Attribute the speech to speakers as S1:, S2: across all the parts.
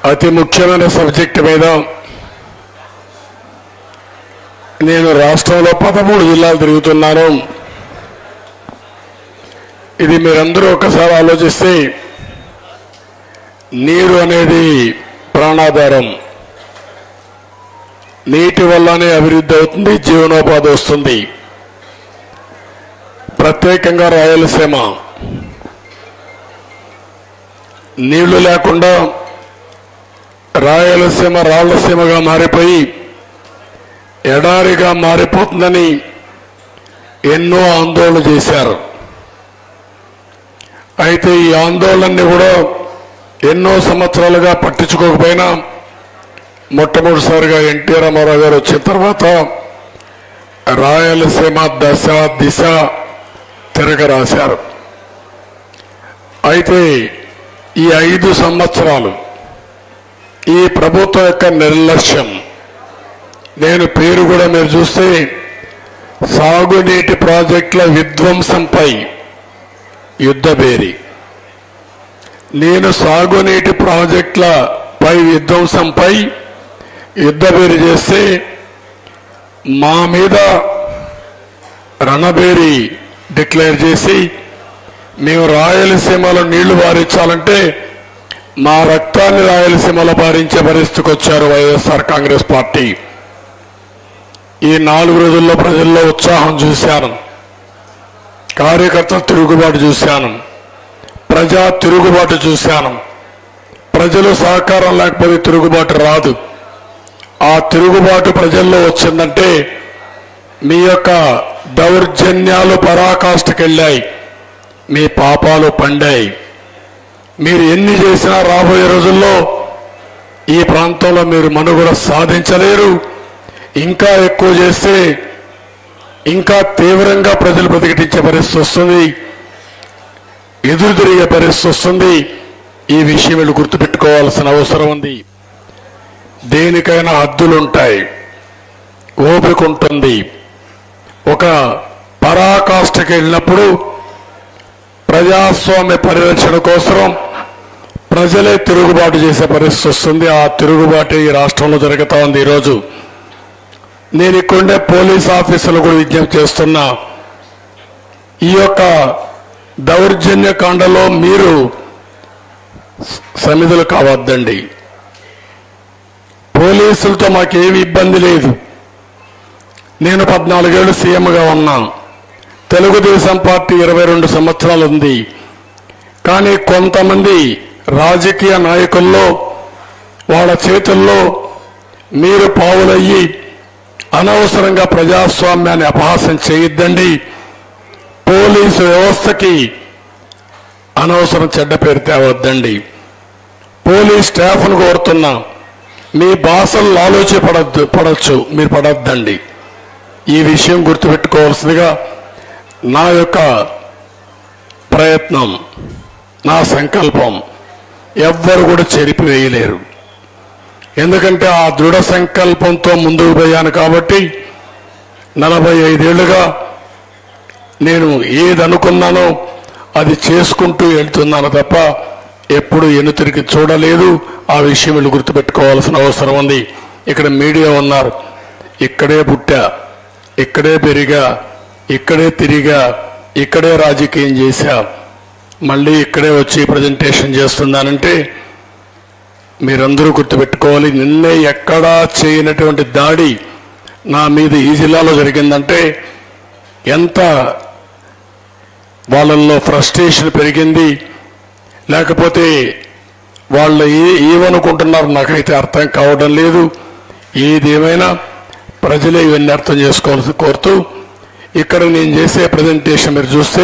S1: అతి ముఖ్యమైన సబ్జెక్టు మీద నేను రాష్ట్రంలో పదమూడు జిల్లాలు తిరుగుతున్నాను ఇది మీరందరూ ఒకసారి ఆలోచిస్తే నీరు అనేది ప్రాణాధారం నీటి వల్లనే అభివృద్ధి అవుతుంది జీవనోపాధి వస్తుంది ప్రత్యేకంగా రాయలసీమ నీళ్లు లేకుండా రాయలసీమ రాళ్లసీమగా మారిపోయి ఎడారిగా మారిపోతుందని ఎన్నో ఆందోళన చేశారు అయితే ఈ ఆందోళనని కూడా ఎన్నో సంవత్సరాలుగా పట్టించుకోకపోయినా మొట్టమొదటిసారిగా ఎన్టీ రామారావు గారు వచ్చిన తర్వాత రాయలసీమ దశ దిశ తిరగరాశారు అయితే ఈ ఐదు సంవత్సరాలు ఈ ప్రభుత్వం యొక్క నిర్లక్ష్యం నేను పేరు కూడా మీరు చూస్తే సాగునీటి ప్రాజెక్టుల విధ్వంసంపై యుద్ధబేరి నేను సాగునీటి ప్రాజెక్టుల పై విధ్వంసంపై యుద్ధబేరి చేస్తే మా మీద రణబేరి డిక్లేర్ చేసి మేము రాయలసీమలో నీళ్లు పారించాలంటే మా రక్తాన్ని రాయలసీమలో పారించే పరిస్థితికి వచ్చారు వైఎస్ఆర్ కాంగ్రెస్ పార్టీ ఈ నాలుగు రోజుల్లో ప్రజల్లో ఉత్సాహం చూశాను కార్యకర్తల తిరుగుబాటు చూశాను ప్రజా తిరుగుబాటు చూశాను ప్రజలు సహకారం లేకపోతే తిరుగుబాటు రాదు ఆ తిరుగుబాటు ప్రజల్లో వచ్చిందంటే మీ యొక్క దౌర్జన్యాలు పరాకాష్ఠకెళ్ళాయి మీ పాపాలు పండాయి మీరు ఎన్ని చేసినా రాబోయే రోజుల్లో ఈ ప్రాంతంలో మీరు మనుగడ సాధించలేరు ఇంకా ఎక్కువ చేస్తే ఇంకా తీవ్రంగా ప్రజలు ప్రతిఘటించే పరిస్థితి వస్తుంది ఎదురు తిరిగే పరిస్థితి వస్తుంది ఈ విషయం వీళ్ళు గుర్తుపెట్టుకోవాల్సిన అవసరం ఉంది దేనికైనా హద్దులుంటాయి ఓపిక ఉంటుంది ఒక పరాకాష్ఠకి వెళ్ళినప్పుడు ప్రజాస్వామ్య పరిరక్షణ కోసం ప్రజలే తిరుగుబాటు చేసే పరిస్థితి వస్తుంది ఆ తిరుగుబాటు ఈ రాష్ట్రంలో జరుగుతూ ఉంది ఈరోజు నేను ఇక్కడుండే పోలీస్ ఆఫీసులు కూడా విజ్ఞప్తి చేస్తున్నా ఈ యొక్క దౌర్జన్య కాండలో మీరు సమిధులు కావద్దండి పోలీసులతో మాకేమి ఇబ్బంది లేదు నేను పద్నాలుగేళ్ళు సీఎంగా ఉన్నా తెలుగుదేశం పార్టీ ఇరవై రెండు సంవత్సరాలు ఉంది కానీ కొంతమంది రాజకీయ నాయకుల్లో వాళ్ళ చేతుల్లో మీరు పావులయ్యి అనవసరంగా ప్రజాస్వామ్యాన్ని అపహాసం చేయొద్దండి పోలీసు వ్యవస్థకి అనవసరం చెడ్డ పేరు తేవద్దండి పోలీస్ స్టాఫ్ను కోరుతున్నా మీ భాషలు ఆలోచి పడద్దు పడవచ్చు మీరు పడద్దండి ఈ విషయం గుర్తుపెట్టుకోవాల్సిందిగా నా యొక్క ప్రయత్నం నా సంకల్పం ఎవ్వరు కూడా చెరిపివేయలేరు ఎందుకంటే ఆ దృఢ సంకల్పంతో ముందుకు పోయాను కాబట్టి నలభై ఐదేళ్లుగా నేను ఏది అనుకున్నానో అది చేసుకుంటూ వెళ్తున్నాను తప్ప ఎప్పుడు ఎనుతిరిగి చూడలేదు ఆ విషయం వీళ్ళు గుర్తుపెట్టుకోవాల్సిన అవసరం ఉంది ఇక్కడ మీడియా ఉన్నారు ఇక్కడే పుట్టా ఇక్కడే పెరిగా ఇక్కడే తిరిగా ఇక్కడే రాజకీయం చేశా మళ్ళీ ఇక్కడే వచ్చి ప్రజెంటేషన్ చేస్తున్నానంటే మీరందరూ గుర్తుపెట్టుకోవాలి నిన్నే ఎక్కడా చేయనటువంటి దాడి నా మీద ఈ జిల్లాలో జరిగిందంటే ఎంత వాళ్ళల్లో ఫ్రస్ట్రేషన్ పెరిగింది లేకపోతే వాళ్ళు ఏ ఏమనుకుంటున్నారు నాకైతే అర్థం కావడం లేదు ఏదేమైనా ప్రజలే ఇవన్నీ అర్థం చేసుకోవాల్సి కోరుతూ ఇక్కడ నేను చేసే ప్రజెంటేషన్ మీరు చూస్తే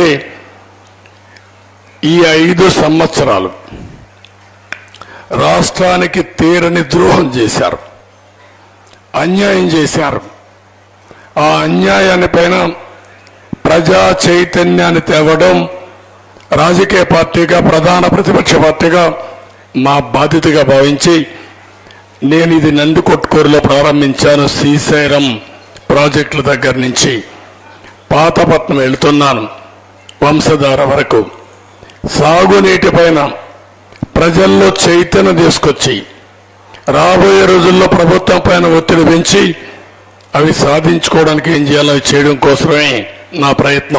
S1: ఈ ఐదు సంవత్సరాలు రాష్ట్రానికి తీరని ద్రోహం చేశారు అన్యాయం చేశారు ఆ అన్యాయాన్ని పైన ప్రజా చైతన్యాన్ని తేవడం రాజకీయ పార్టీగా ప్రధాన ప్రతిపక్ష పార్టీగా మా బాధ్యతగా భావించి నేను ఇది నందికొట్కూరులో ప్రారంభించాను శ్రీశైలం ప్రాజెక్టుల దగ్గర నుంచి పాతపట్నం వెళ్తున్నాను వంశధార వరకు సాగునీటి పైన ప్రజల్లో చైతన్యం తీసుకొచ్చి రాబోయే రోజుల్లో ప్రభుత్వం పైన ఒత్తిడి పెంచి అవి సాధించుకోవడానికి ఏం చేయాలో అవి చేయడం కోసమే నా ప్రయత్నం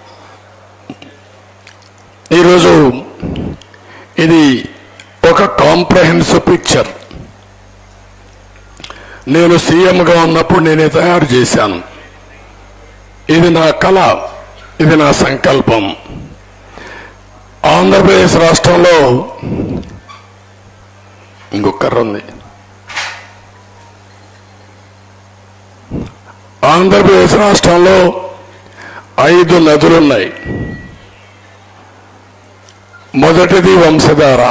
S1: ఈరోజు ఇది ఒక కాంప్రహెన్సివ్ పిక్చర్ నేను సీఎంగా ఉన్నప్పుడు నేనే తయారు చేశాను ఇది నా కళ ఇది నా సంకల్పం ఆంధ్రప్రదేశ్ రాష్ట్రంలో ఇంకొకర్ర ఉంది ఆంధ్రప్రదేశ్ రాష్ట్రంలో ఐదు నదులున్నాయి మొదటిది వంశధార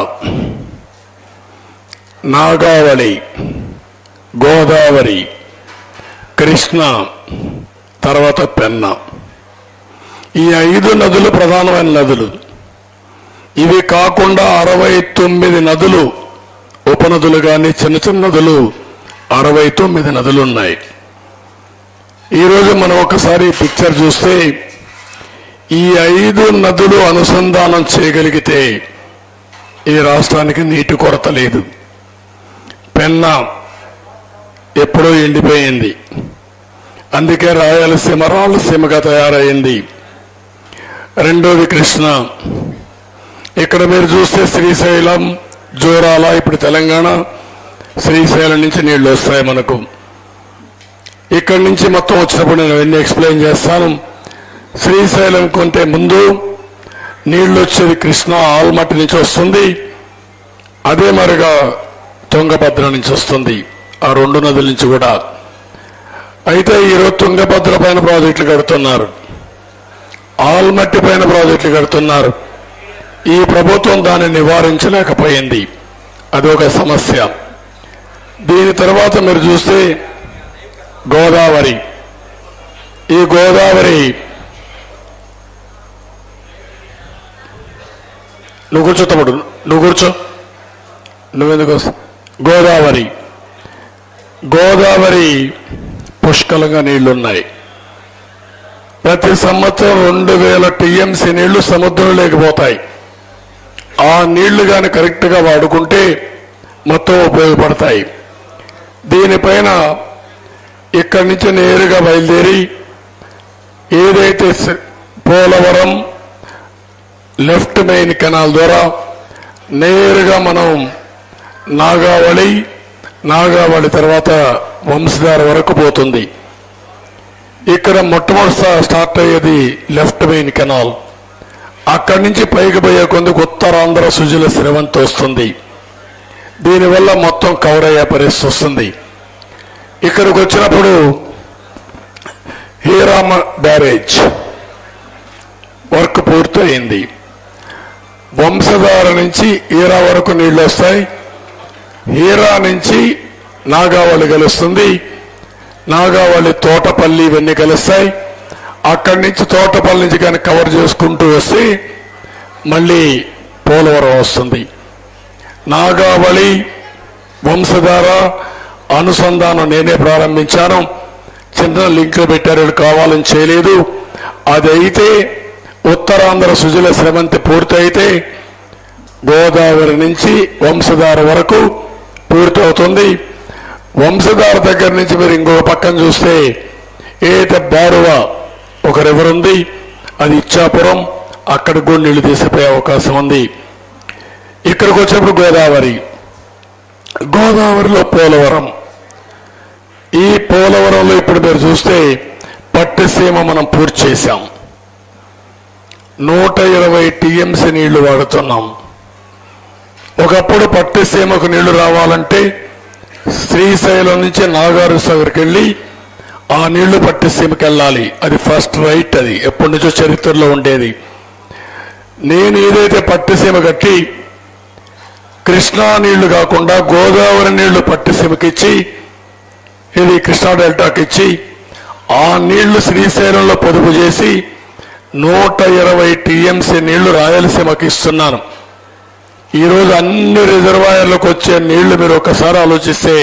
S1: నాగావళి గోదావరి కృష్ణ తర్వాత పెన్న ఈ ఐదు నదులు ప్రధానమైన నదులు ఇవి కాకుండా అరవై తొమ్మిది నదులు ఉపనదులు కానీ చిన్న చిన్న నదులు అరవై తొమ్మిది నదులు ఉన్నాయి ఈరోజు మనం ఒకసారి ఈ పిక్చర్ చూస్తే ఈ ఐదు నదులు అనుసంధానం చేయగలిగితే ఈ రాష్ట్రానికి నీటి కొరత లేదు పెన్న ఎప్పుడో ఎండిపోయింది అందుకే రాయలసీమ రాయలసీమగా తయారైంది రెండోది కృష్ణ ఇక్కడ మీరు చూస్తే శ్రీశైలం జోరాల ఇప్పుడు తెలంగాణ శ్రీశైలం నుంచి నీళ్లు వస్తాయి మనకు ఇక్కడి నుంచి మొత్తం వచ్చినప్పుడు నేను అవన్నీ ఎక్స్ప్లెయిన్ చేస్తాను శ్రీశైలం కొంటే ముందు నీళ్లు వచ్చేది కృష్ణ ఆల్మట్టి నుంచి వస్తుంది అదే మరిగా తుంగభద్ర నుంచి వస్తుంది ఆ రెండు నదుల నుంచి కూడా అయితే ఈరోజు తుంగభద్ర పైన ప్రాజెక్టులు కడుతున్నారు ఆల్మట్టి పైన ప్రాజెక్టులు కడుతున్నారు ఈ ప్రభుత్వం దాన్ని నివారించలేకపోయింది అది ఒక సమస్య దీని తర్వాత మీరు చూస్తే గోదావరి ఈ గోదావరి నువ్వు కూర్చో తమ్ముడు నువ్వు కూర్చో నువ్వెందుకు వస్తావు గోదావరి గోదావరి పుష్కలంగా నీళ్లున్నాయి ప్రతి సంవత్సరం రెండు వేల టీఎంసీ నీళ్లు సముద్రం లేకపోతాయి ఆ నీళ్లు కానీ కరెక్ట్గా వాడుకుంటే మొత్తం ఉపయోగపడతాయి దీనిపైన ఇక్కడి నుంచి నేరుగా బయలుదేరి ఏదైతే స- పోలవరం లెఫ్ట్ మెయిన్ కెనాల్ ద్వారా నేరుగా మనం నాగావళి నాగావళి తర్వాత వంశధార వరకు పోతుంది ఇక్కడ మొట్టమొదటి స్టార్ట్ అయ్యేది లెఫ్ట్ మెయిన్ కెనాల్ అక్కడి నుంచి పైకి పోయే కొందుకు ఉత్తరాంధ్ర సుజల శ్రవంతి వస్తుంది దీనివల్ల మొత్తం కవర్ అయ్యే పరిస్థితి వస్తుంది ఇక్కడికి వచ్చినప్పుడు హీరామ బ్యారేజ్ వర్క్ పూర్తయింది వంశధార నుంచి హీరా వరకు నీళ్లు వస్తాయి హీరా నుంచి నాగావళి కలుస్తుంది నాగావళి తోటపల్లి ఇవన్నీ కలుస్తాయి అక్కడి నుంచి తోటపల్లి నుంచి కానీ కవర్ చేసుకుంటూ వస్తే మళ్ళీ పోలవరం వస్తుంది నాగావళి వంశధార అనుసంధానం నేనే ప్రారంభించాను చిన్న లింకులు పెట్టారు వీళ్ళు కావాలని చేయలేదు అది అయితే ఉత్తరాంధ్ర సుజల స్రవంతి పూర్తయితే గోదావరి నుంచి వంశధార వరకు పూర్తవుతుంది వంశధార దగ్గర నుంచి మీరు ఇంకొక పక్కన చూస్తే ఏదైతే బారువ ఒక రివర్ ఉంది అది ఇచ్చాపురం అక్కడికి కూడా నీళ్లు తీసిపోయే అవకాశం ఉంది ఇక్కడికి వచ్చినప్పుడు గోదావరి గోదావరిలో పోలవరం ఈ పోలవరంలో ఇప్పుడు మీరు చూస్తే పట్టిసీమ మనం పూర్తి చేశాం నూట ఇరవై టీఎంసీ నీళ్లు వాడుతున్నాం ఒకప్పుడు పట్టిసీమకు నీళ్లు రావాలంటే శ్రీశైలం నుంచి నాగారు సాగర్కి వెళ్ళి ఆ నీళ్లు పట్టిసీమకి వెళ్ళాలి అది ఫస్ట్ రైట్ అది ఎప్పటి నుంచో చరిత్రలో ఉండేది నేను ఏదైతే పట్టిసీమ కట్టి కృష్ణా నీళ్లు కాకుండా గోదావరి నీళ్లు పట్టిసీమకిచ్చి ఇది కృష్ణా డెల్టాకి ఇచ్చి ఆ నీళ్లు శ్రీశైలంలో పొదుపు చేసి నూట ఇరవై టీఎంసీ నీళ్లు రాయలసీమకి ఇస్తున్నాను ఈరోజు అన్ని రిజర్వాయర్లకు వచ్చే నీళ్లు మీరు ఒకసారి ఆలోచిస్తే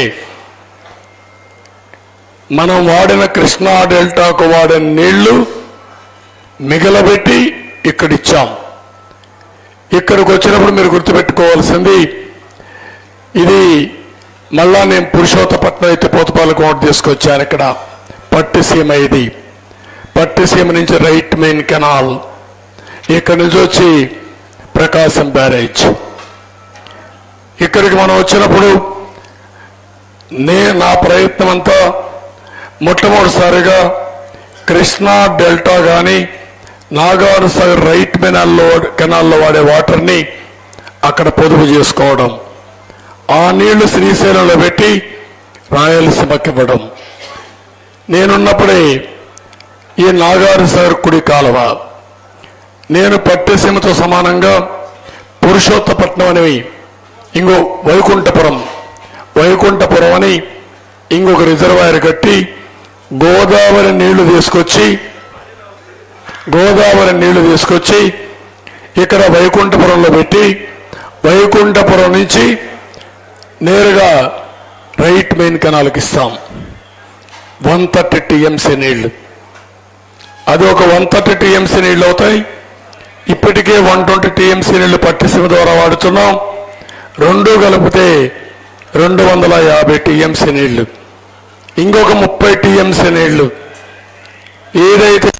S1: మనం వాడిన కృష్ణా డెల్టాకు వాడిన నీళ్లు మిగలబెట్టి ఇక్కడ ఇచ్చాం ఇక్కడికి వచ్చినప్పుడు మీరు గుర్తుపెట్టుకోవాల్సింది ఇది మళ్ళా నేను పురుషోత్తపట్నం ఎత్తిపోతపాల కోట తీసుకొచ్చాను ఇక్కడ పట్టిసీమ ఇది పట్టిసీమ నుంచి రైట్ మెయిన్ కెనాల్ ఇక్కడి నుంచి వచ్చి ప్రకాశం బ్యారేజ్ ఇక్కడికి మనం వచ్చినప్పుడు నే నా ప్రయత్నం అంతా మొట్టమొదటిసారిగా కృష్ణా డెల్టా కానీ నాగార్ సాగర్ రైట్ కెనాల్లో కెనాల్లో వాడే వాటర్ని అక్కడ పొదుపు చేసుకోవడం ఆ నీళ్లు శ్రీశైలంలో పెట్టి రాయలసీమకి ఇవ్వడం నేనున్నప్పుడే ఈ నాగార్ సాగర్ కుడి కాలువ నేను పట్టెసీమతో సమానంగా పురుషోత్తపట్నం అని ఇంకో వైకుంఠపురం వైకుంఠపురం అని ఇంకొక రిజర్వాయర్ కట్టి గోదావరి నీళ్లు తీసుకొచ్చి గోదావరి నీళ్లు తీసుకొచ్చి ఇక్కడ వైకుంఠపురంలో పెట్టి వైకుంఠపురం నుంచి నేరుగా రైట్ మెయిన్ కెనాల్కి ఇస్తాం వన్ థర్టీ టీఎంసీ నీళ్లు అది ఒక వన్ థర్టీ టీఎంసీ నీళ్లు అవుతాయి ఇప్పటికే వన్ ట్వంటీ టీఎంసీ నీళ్లు పట్టిసీమ ద్వారా వాడుతున్నాం రెండు కలిపితే రెండు వందల యాభై టీఎంసీ నీళ్లు ఇంకొక ముప్పై టీఎంసీ నీళ్లు ఏదైతే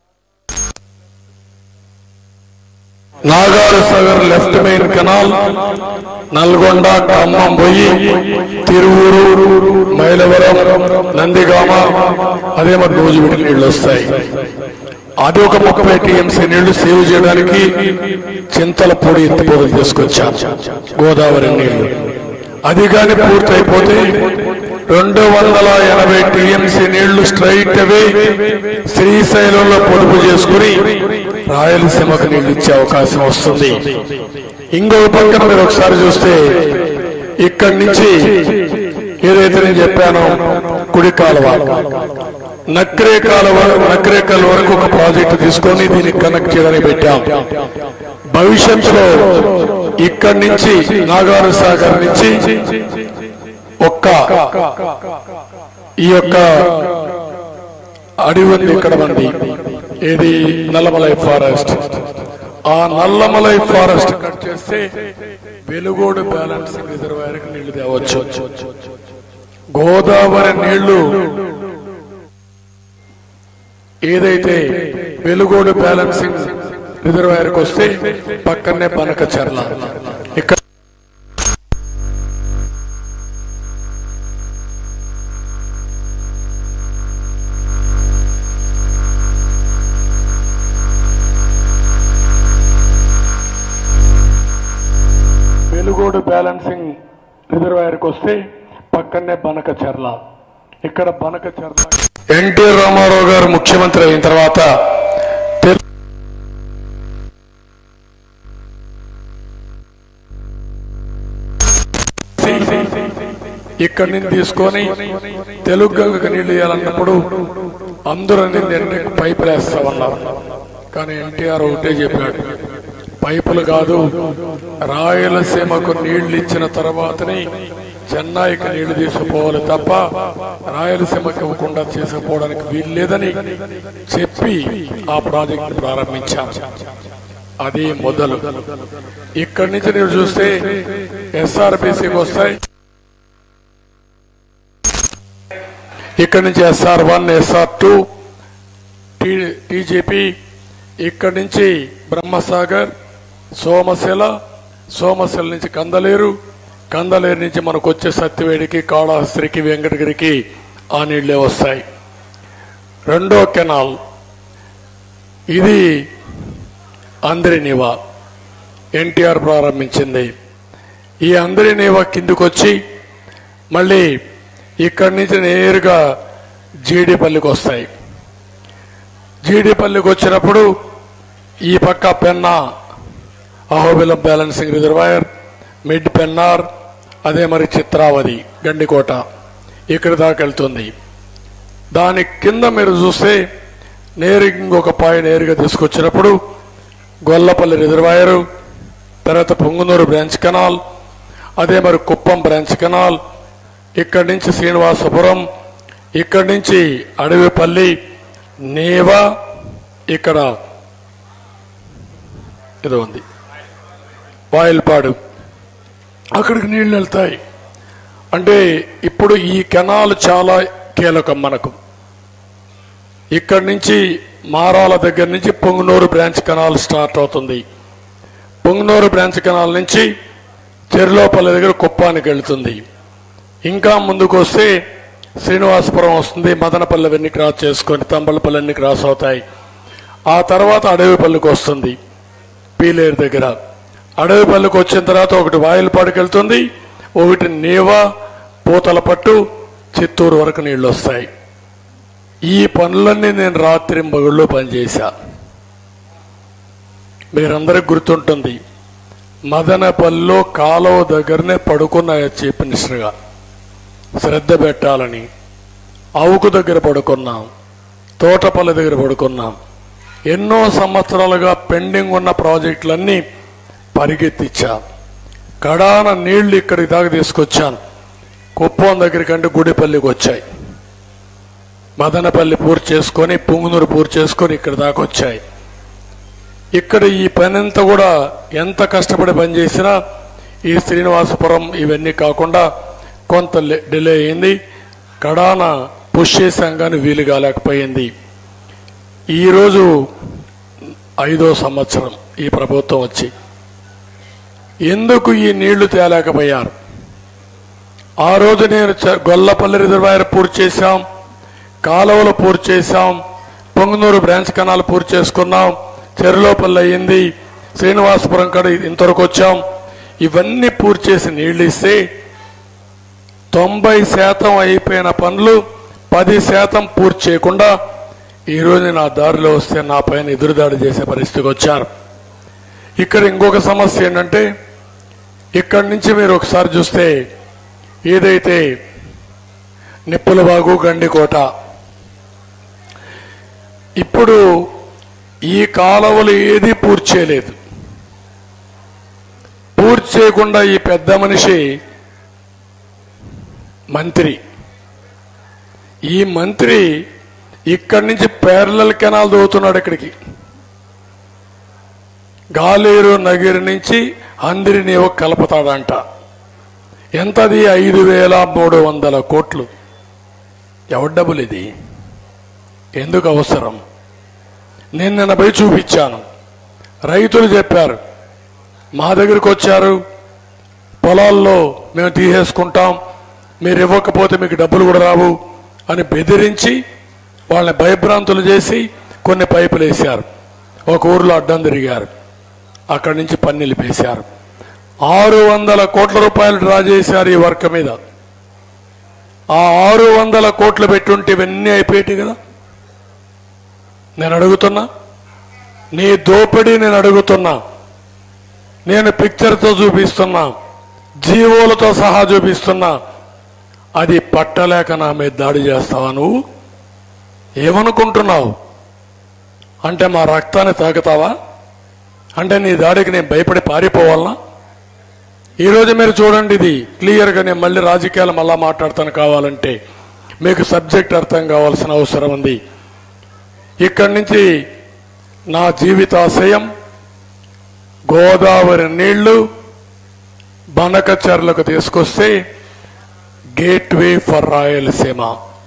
S1: Nagar Sagar left main canal Nalgonda Khammam పోయి తిరువూరు మైలవరం నందిగామ అదే మరి నూజివీడి నీళ్లు వస్తాయి అది ఒక ముప్పై టీఎంసీ నీళ్లు సేవ్ చేయడానికి చింతల పొడి ఎత్తిపోతలు తీసుకొచ్చాం గోదావరి నీళ్లు అది కానీ పూర్తయిపోతే రెండు వందల ఎనభై టీఎంసీ నీళ్లు స్ట్రైట్ అవే శ్రీశైలంలో పొదుపు చేసుకుని రాయలసీమకు నీళ్లు ఇచ్చే అవకాశం వస్తుంది ఇంకో పక్కన మీరు ఒకసారి చూస్తే ఇక్కడి నుంచి ఏదైతే నేను చెప్పానో కుడి కాలువ నక్రే కాలువ నక్రే కాలువ వరకు ఒక ప్రాజెక్టు తీసుకొని దీన్ని కనెక్ట్ చేయడానికి పెట్టాం భవిష్యత్తులో ఇక్కడి నుంచి నాగారు సాగర్ నుంచి ఒక్క ఈ యొక్క అడవి ఉంది ఇక్కడ మంది ఏది నల్లమలై ఫారెస్ట్ ఆ నల్లమలై ఫారెస్ట్ కట్ చేస్తే వెలుగోడు బ్యాలెన్సింగ్ రిజర్వాయర్ కి నీళ్లు తేవచ్చు గోదావరి నీళ్లు ఏదైతే వెలుగోడు బ్యాలెన్సింగ్ రిజర్వాయర్ కి వస్తే పక్కనే పనక చర్ల ఇక్కడ వెలుగోడు బ్యాలెన్సింగ్ రిజర్వాయర్కి వస్తే పక్కనే బనక చెర్ల ఇక్కడ బనక చెర్ల ఎన్టీ రామారావు గారు ముఖ్యమంత్రి అయిన తర్వాత తెలు- ఇక్కడి నుంచి తీసుకొని తెలుగు గంగకు నీళ్లు ఇవ్వాలన్నప్పుడు అందరూ నిన్ను పైపులు వేస్తామన్నారు కానీ ఎన్టీఆర్ ఒకటే చెప్పాడు పైపులు కాదు రాయలసీమకు నీళ్లు ఇచ్చిన తర్వాతనే చెన్నైకి నీళ్లు తీసుకుపోవాలి తప్ప రాయలసీమకి ఇవ్వకుండా తీసుకుపోవడానికి వీల్లేదని చెప్పి ఆ ప్రాజెక్ట్ ప్రారంభించాం అది మొదలు ఇక్కడి నుంచి మీరు చూస్తే ఎస్ఆర్బిసికి వస్తాయి ఇక్కడి నుంచి SR one SR two TJP ఇక్కడి నుంచి బ్రహ్మసాగర్ సోమశిల సోమశిల నుంచి కందలేరు కందలేరు నుంచి మనకు వచ్చే సత్యవేడికి కాళహస్త్రికి వెంకటగిరికి ఆ నీళ్లే వస్తాయి రెండో కెనాల్ ఇది అందరినివా ఎన్టీఆర్ ప్రారంభించింది ఈ అందరినివా కిందికొచ్చి మళ్ళీ ఇక్కడి నుంచి నేరుగా జీడిపల్లికి వస్తాయి జీడిపల్లికి వచ్చినప్పుడు ఈ పక్క Penna Ahobilam balancing reservoir mid Pennar అదే మరి చిత్రావతి గండికోట ఇక్కడ దాకా వెళ్తుంది దాని కింద మీరు చూస్తే నేరు ఇంకొక పాయ నేరుగా తీసుకొచ్చినప్పుడు గొల్లపల్లి రిజర్వాయరు తర్వాత పొంగునూరు బ్రాంచ్ కెనాల్ అదే మరి కుప్పం బ్రాంచ్ కెనాల్ ఇక్కడి నుంచి శ్రీనివాసపురం ఇక్కడి నుంచి అడవిపల్లి నేవా ఇక్కడ ఇది ఉంది వాయిల్పాడు అక్కడికి నీళ్లు వెళ్తాయి అంటే ఇప్పుడు ఈ కెనాల్ చాలా కీలకం మనకు ఇక్కడి నుంచి మారాల దగ్గర నుంచి పొంగునూరు బ్రాంచ్ కెనాల్ స్టార్ట్ అవుతుంది పొంగునూరు బ్రాంచ్ కెనాల్ నుంచి చెర్లోపల్లి దగ్గర కుప్పానికి వెళ్తుంది ఇంకా ముందుకు వస్తే శ్రీనివాసపురం వస్తుంది మదనపల్లి అవన్నీ క్రాస్ చేసుకొని తంబలపల్లి అన్ని క్రాస్ అవుతాయి ఆ తర్వాత అడవిపల్లికి వస్తుంది పీలేరు దగ్గర అడవిపల్లికి వచ్చిన తర్వాత ఒకటి వాయిలపాడుకి వెళ్తుంది ఒకటి నీవ పూతల పట్టు చిత్తూరు వరకు నీళ్లు వస్తాయి ఈ పనులన్నీ నేను రాత్రి మగుళ్ళు పనిచేశా మీరందరికి గుర్తుంటుంది మదనపల్లిలో కాలువ దగ్గరనే పడుకున్న చీఫ్ మినిస్టర్గా శ్రద్ధ పెట్టాలని అవుకు దగ్గర పడుకున్నాం తోటపల్లి దగ్గర పడుకున్నాం ఎన్నో సంవత్సరాలుగా పెండింగ్ ఉన్న ప్రాజెక్టులన్నీ పరిగెత్తిచ్చా కడాన నీళ్లు ఇక్కడికి దాకా తీసుకొచ్చాను కుప్పం దగ్గరికి అంటే గుడిపల్లికి వచ్చాయి మదనపల్లి పూర్తి చేసుకొని పుంగునూరు పూర్తి చేసుకొని ఇక్కడ దాకా వచ్చాయి ఇక్కడ ఈ పని అంతా కూడా ఎంత కష్టపడి పనిచేసినా ఈ శ్రీనివాసపురం ఇవన్నీ కాకుండా కొంత లే- డిలే అయింది కడాన పుష్ చేశాం కానీ వీలు కాలేకపోయింది ఈరోజు ఐదో సంవత్సరం ఈ ప్రభుత్వం వచ్చి ఎందుకు ఈ నీళ్లు తేలేకపోయారు ఆ రోజు నేను చ- గొల్లపల్లి రిజర్వాయర్ పూర్తి చేశాం కాలువలు పూర్తి చేశాం పొంగునూరు బ్రాంచ్ కెనాల్ పూర్తి చేసుకున్నాం చెరులోపల్లి అయ్యింది శ్రీనివాసపురం కాడ ఇంతవరకు వచ్చాం ఇవన్నీ పూర్తి చేసి నీళ్లు ఇస్తే తొంభై శాతం అయిపోయిన పనులు పది శాతం పూర్తి చేయకుండా ఈరోజు నా దారిలో వస్తే నా పైన ఎదురుదాడి చేసే పరిస్థితికి వచ్చారు ఇక్కడ ఇంకొక సమస్య ఏంటంటే ఇక్కడి నుంచి మీరు ఒకసారి చూస్తే ఏదైతే నిప్పులబాగు గండికోట ఇప్పుడు ఈ కాలువలు ఏది పూర్తి చేయలేదు పూర్తి చేయకుండా ఈ పెద్ద మనిషి మంత్రి ఈ మంత్రి ఇక్కడి నుంచి పేర్లల్ కెనాల్ దోవుతున్నాడు ఇక్కడికి గాలేరు నగిరి నుంచి అందిరి నీవు కలుపుతాడంట ఎంతది ఐదు వేల మూడు వందల కోట్లు ఎవరి డబ్బులు ఇది ఎందుకు అవసరం నేను నిన్న పోయి చూపించాను రైతులు చెప్పారు మా దగ్గరికి వచ్చారు పొలాల్లో మేము తీసేసుకుంటాం మీరు ఇవ్వకపోతే మీకు డబ్బులు కూడా రావు అని బెదిరించి వాళ్ళని భయభ్రాంతులు చేసి కొన్ని పైపులు వేశారు ఒక ఊర్లో అడ్డం తిరిగారు అక్కడి నుంచి పన్నీళ్ళు వేశారు ఆరు వందల కోట్ల రూపాయలు డ్రా చేశారు ఈ వర్క్ మీద ఆ ఆరు వందల కోట్లు పెట్టుంటే ఇవన్నీ అయిపోయేటి కదా నేను అడుగుతున్నా నీ దోపిడీ నేను అడుగుతున్నా నేను పిక్చర్తో చూపిస్తున్నా జీవోలతో సహా చూపిస్తున్నా అది పట్టలేక నా మీద దాడి చేస్తావా నువ్వు ఏమనుకుంటున్నావు అంటే మా రక్తాన్ని తాగుతావా అంటే నీ దాడికి నేను భయపడి పారిపోవాలనా ఈరోజు మీరు చూడండి ఇది క్లియర్గా నేను మళ్ళీ రాజకీయాలు మళ్ళా మాట్లాడతాను కావాలంటే మీకు సబ్జెక్ట్ అర్థం కావాల్సిన అవసరం ఉంది ఇక్కడి నుంచి నా జీవితాశయం గోదావరి నీళ్లు బనకచర్లకు తీసుకొస్తే గేట్వే ఫర్ రాయలసీమ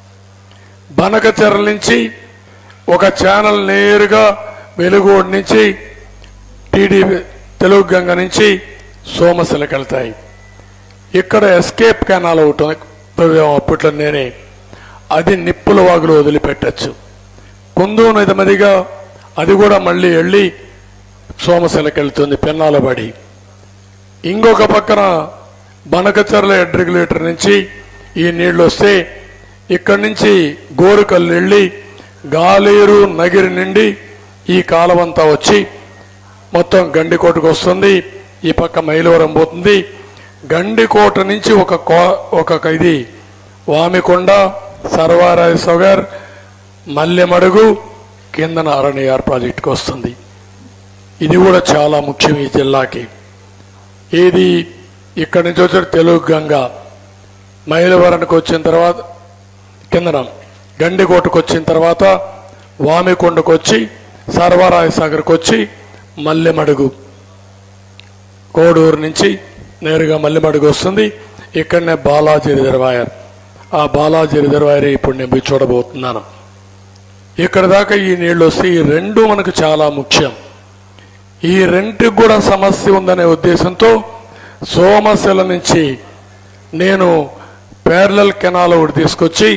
S1: బనకచర్ల నుంచి ఒక ఛానల్ నేరుగా వెలుగోడు నుంచి టీడీపీ తెలుగు గంగ నుంచి సోమశిలకు వెళ్తాయి ఇక్కడ ఎస్కేప్ కెనాల్ ఒకటి ఉంది. తవ్వాం అప్పట్లో నేనే అది నిప్పుల వాగులు వదిలిపెట్టచ్చు కుందు నిదమదిగా అది కూడా మళ్ళీ వెళ్ళి సోమశిలకు వెళ్తుంది పెన్నాల పడి ఇంకొక పక్కన బనకచర్ల హెడ్ రెగ్యులేటర్ నుంచి ఈ నీళ్లు వస్తే ఇక్కడి నుంచి గోరుకల్లు వెళ్ళి గాలేరు నగిరి నుండి ఈ కాలవంతా వచ్చి మొత్తం గండికోటకు వస్తుంది ఈ పక్క మైలవరం పోతుంది గండికోట నుంచి ఒక కో- ఒక ఇది వామికొండ సర్వారాయ సొగర్ మల్లెమడుగు కిందన అరణ్యార్ ప్రాజెక్టుకు వస్తుంది ఇది కూడా చాలా ముఖ్యం ఈ జిల్లాకి ఇది ఇక్కడి నుంచి వచ్చే తెలుగు గంగ మైలవరానికి వచ్చిన తర్వాత కిందన గండికోటకు వచ్చిన తర్వాత వామికొండకు వచ్చి సర్వరాయ సాగర్కి వచ్చి మల్లెమడుగు కోడూరు నుంచి నేరుగా మల్లెమడుగు వస్తుంది ఇక్కడనే బాలాజీ రిజర్వాయర్ ఆ బాలాజీ రిజర్వాయర్ ఇప్పుడు నేను పోయి చూడబోతున్నాను ఇక్కడ దాకా ఈ నీళ్లు వస్తే ఈ రెండు మనకు చాలా ముఖ్యం ఈ రెంటికి కూడా సమస్య ఉందనే ఉద్దేశంతో సోమశిల నుంచి నేను పేర్లల్ కెనాల్ ఒకటి తీసుకొచ్చి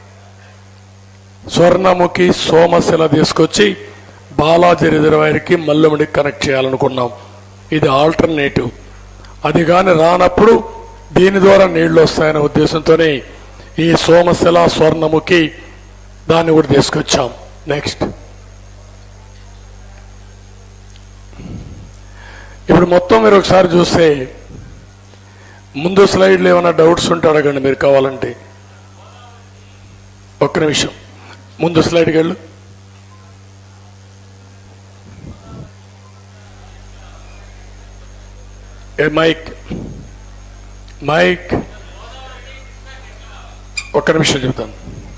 S1: స్వర్ణముఖి సోమశిల తీసుకొచ్చి బాలాజీ రిజర్వాయర్కి మల్లెముడికి కనెక్ట్ చేయాలనుకున్నాం ఇది ఆల్టర్నేటివ్ అది కానీ రానప్పుడు దీని ద్వారా నీళ్లు వస్తాయనే ఉద్దేశంతోనే ఈ సోమశిల స్వర్ణముఖి దాన్ని కూడా తీసుకొచ్చాం నెక్స్ట్ ఇప్పుడు మొత్తం మీరు ఒకసారి చూస్తే ముందు స్లైడ్లో ఏమైనా డౌట్స్ ఉంటే అడగండి మీరు కావాలంటే ఒక్క నిమిషం ముందు స్లైడ్కి వెళ్ళు ఏ మైక్ మైక్ ఒక్క నిమిషం చెప్తాను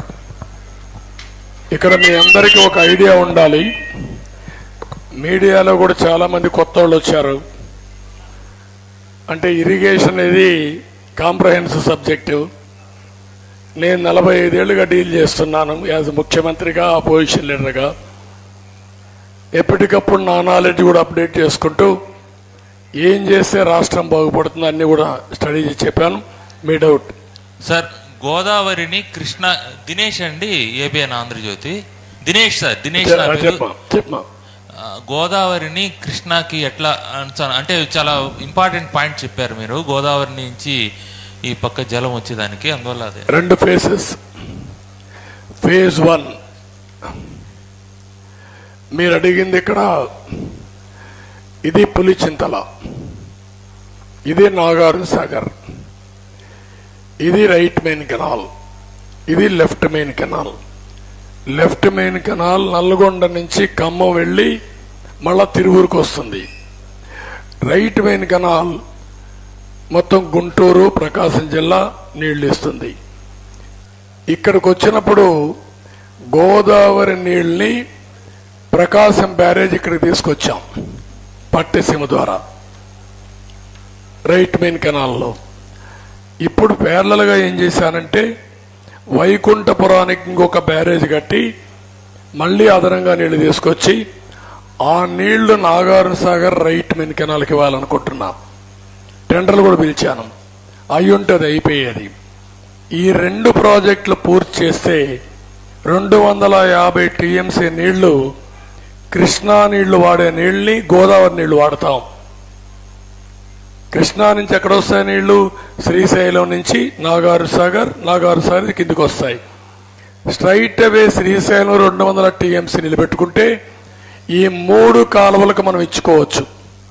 S1: ఇక్కడ మీ అందరికీ ఒక ఐడియా ఉండాలి మీడియాలో కూడా చాలా మంది కొత్త వాళ్ళు వచ్చారు అంటే ఇరిగేషన్ అనేది కాంప్రహెన్సివ్ సబ్జెక్టు నేను నలభై ఐదేళ్లుగా డీల్ చేస్తున్నాను యాజ్ ముఖ్యమంత్రిగా అపోజిషన్ లీడర్గా ఎప్పటికప్పుడు నా నాలెడ్జ్ కూడా అప్డేట్ చేసుకుంటూ ఏం చేస్తే రాష్ట్రం బాగుపడుతుందో అన్ని కూడా స్టడీ చేసి చెప్పాను మీ డౌట్
S2: సార్ గోదావరిని కృష్ణ దినేష్ అండి ఏబిఎన్ ఆంధ్రజ్యోతి దినేష్ సార్ దినేష్ నా పేరు.
S1: చెప్పమా చెప్పమా
S2: ఆ, గోదావరిని కృష్ణాకి ఎట్లా అంచనా- అంటే చాలా ఇంపార్టెంట్ పాయింట్ చెప్పారు మీరు గోదావరి నుంచి ఈ పక్క జలం వచ్చేదానికి అందువల్ల అదే
S1: రెండు ఫేసెస్ ఫేజ్ వన్ మీరు అడిగింది ఇక్కడ ఇది పులిచింతల ఇది నాగార్జున సాగర్ ఇది రైట్ మెయిన్ కెనాల్ ఇది left main canal left main canal Nalgonda నుంచి ఖమ్మం వెళ్ళి మళ్ళా తిరువురుకు వస్తుంది రైట్ మెయిన్ కెనాల్ మొత్తం గుంటూరు ప్రకాశం జిల్లా నీళ్లు ఇస్తుంది ఇక్కడికి వచ్చినప్పుడు గోదావరి నీళ్ళని ప్రకాశం బ్యారేజ్ ఇక్కడికి తీసుకొచ్చాం పట్టెసీమ ద్వారా రైట్ మెయిన్ కెనాల్లో ఇప్పుడు పేర్లలుగా ఏం చేశానంటే వైకుంఠపురానికి ఇంకొక బ్యారేజ్ కట్టి మళ్ళీ అదనంగా నీళ్లు తీసుకొచ్చి ఆ నీళ్లు నాగార్జున సాగర్ రైట్ మెయిన్ కెనాల్కి ఇవ్వాలనుకుంటున్నాం టెండర్లు కూడా పిలిచాను అయి ఉంటుంది అయిపోయేది ఈ రెండు ప్రాజెక్టులు పూర్తి చేస్తే రెండు వందల యాభై టీఎంసీ నీళ్లు కృష్ణా నీళ్లు వాడే నీళ్ళని గోదావరి నీళ్లు వాడతాం కృష్ణా నుంచి ఎక్కడ వస్తాయి నీళ్లు శ్రీశైలం నుంచి నాగారు సాగర్ నాగారు సాగర్ కిందికి వస్తాయి స్ట్రైట్ అవే శ్రీశైలం రెండు వందల టీఎంసీ నిలబెట్టుకుంటే ఈ మూడు కాలువలకు మనం ఇచ్చుకోవచ్చు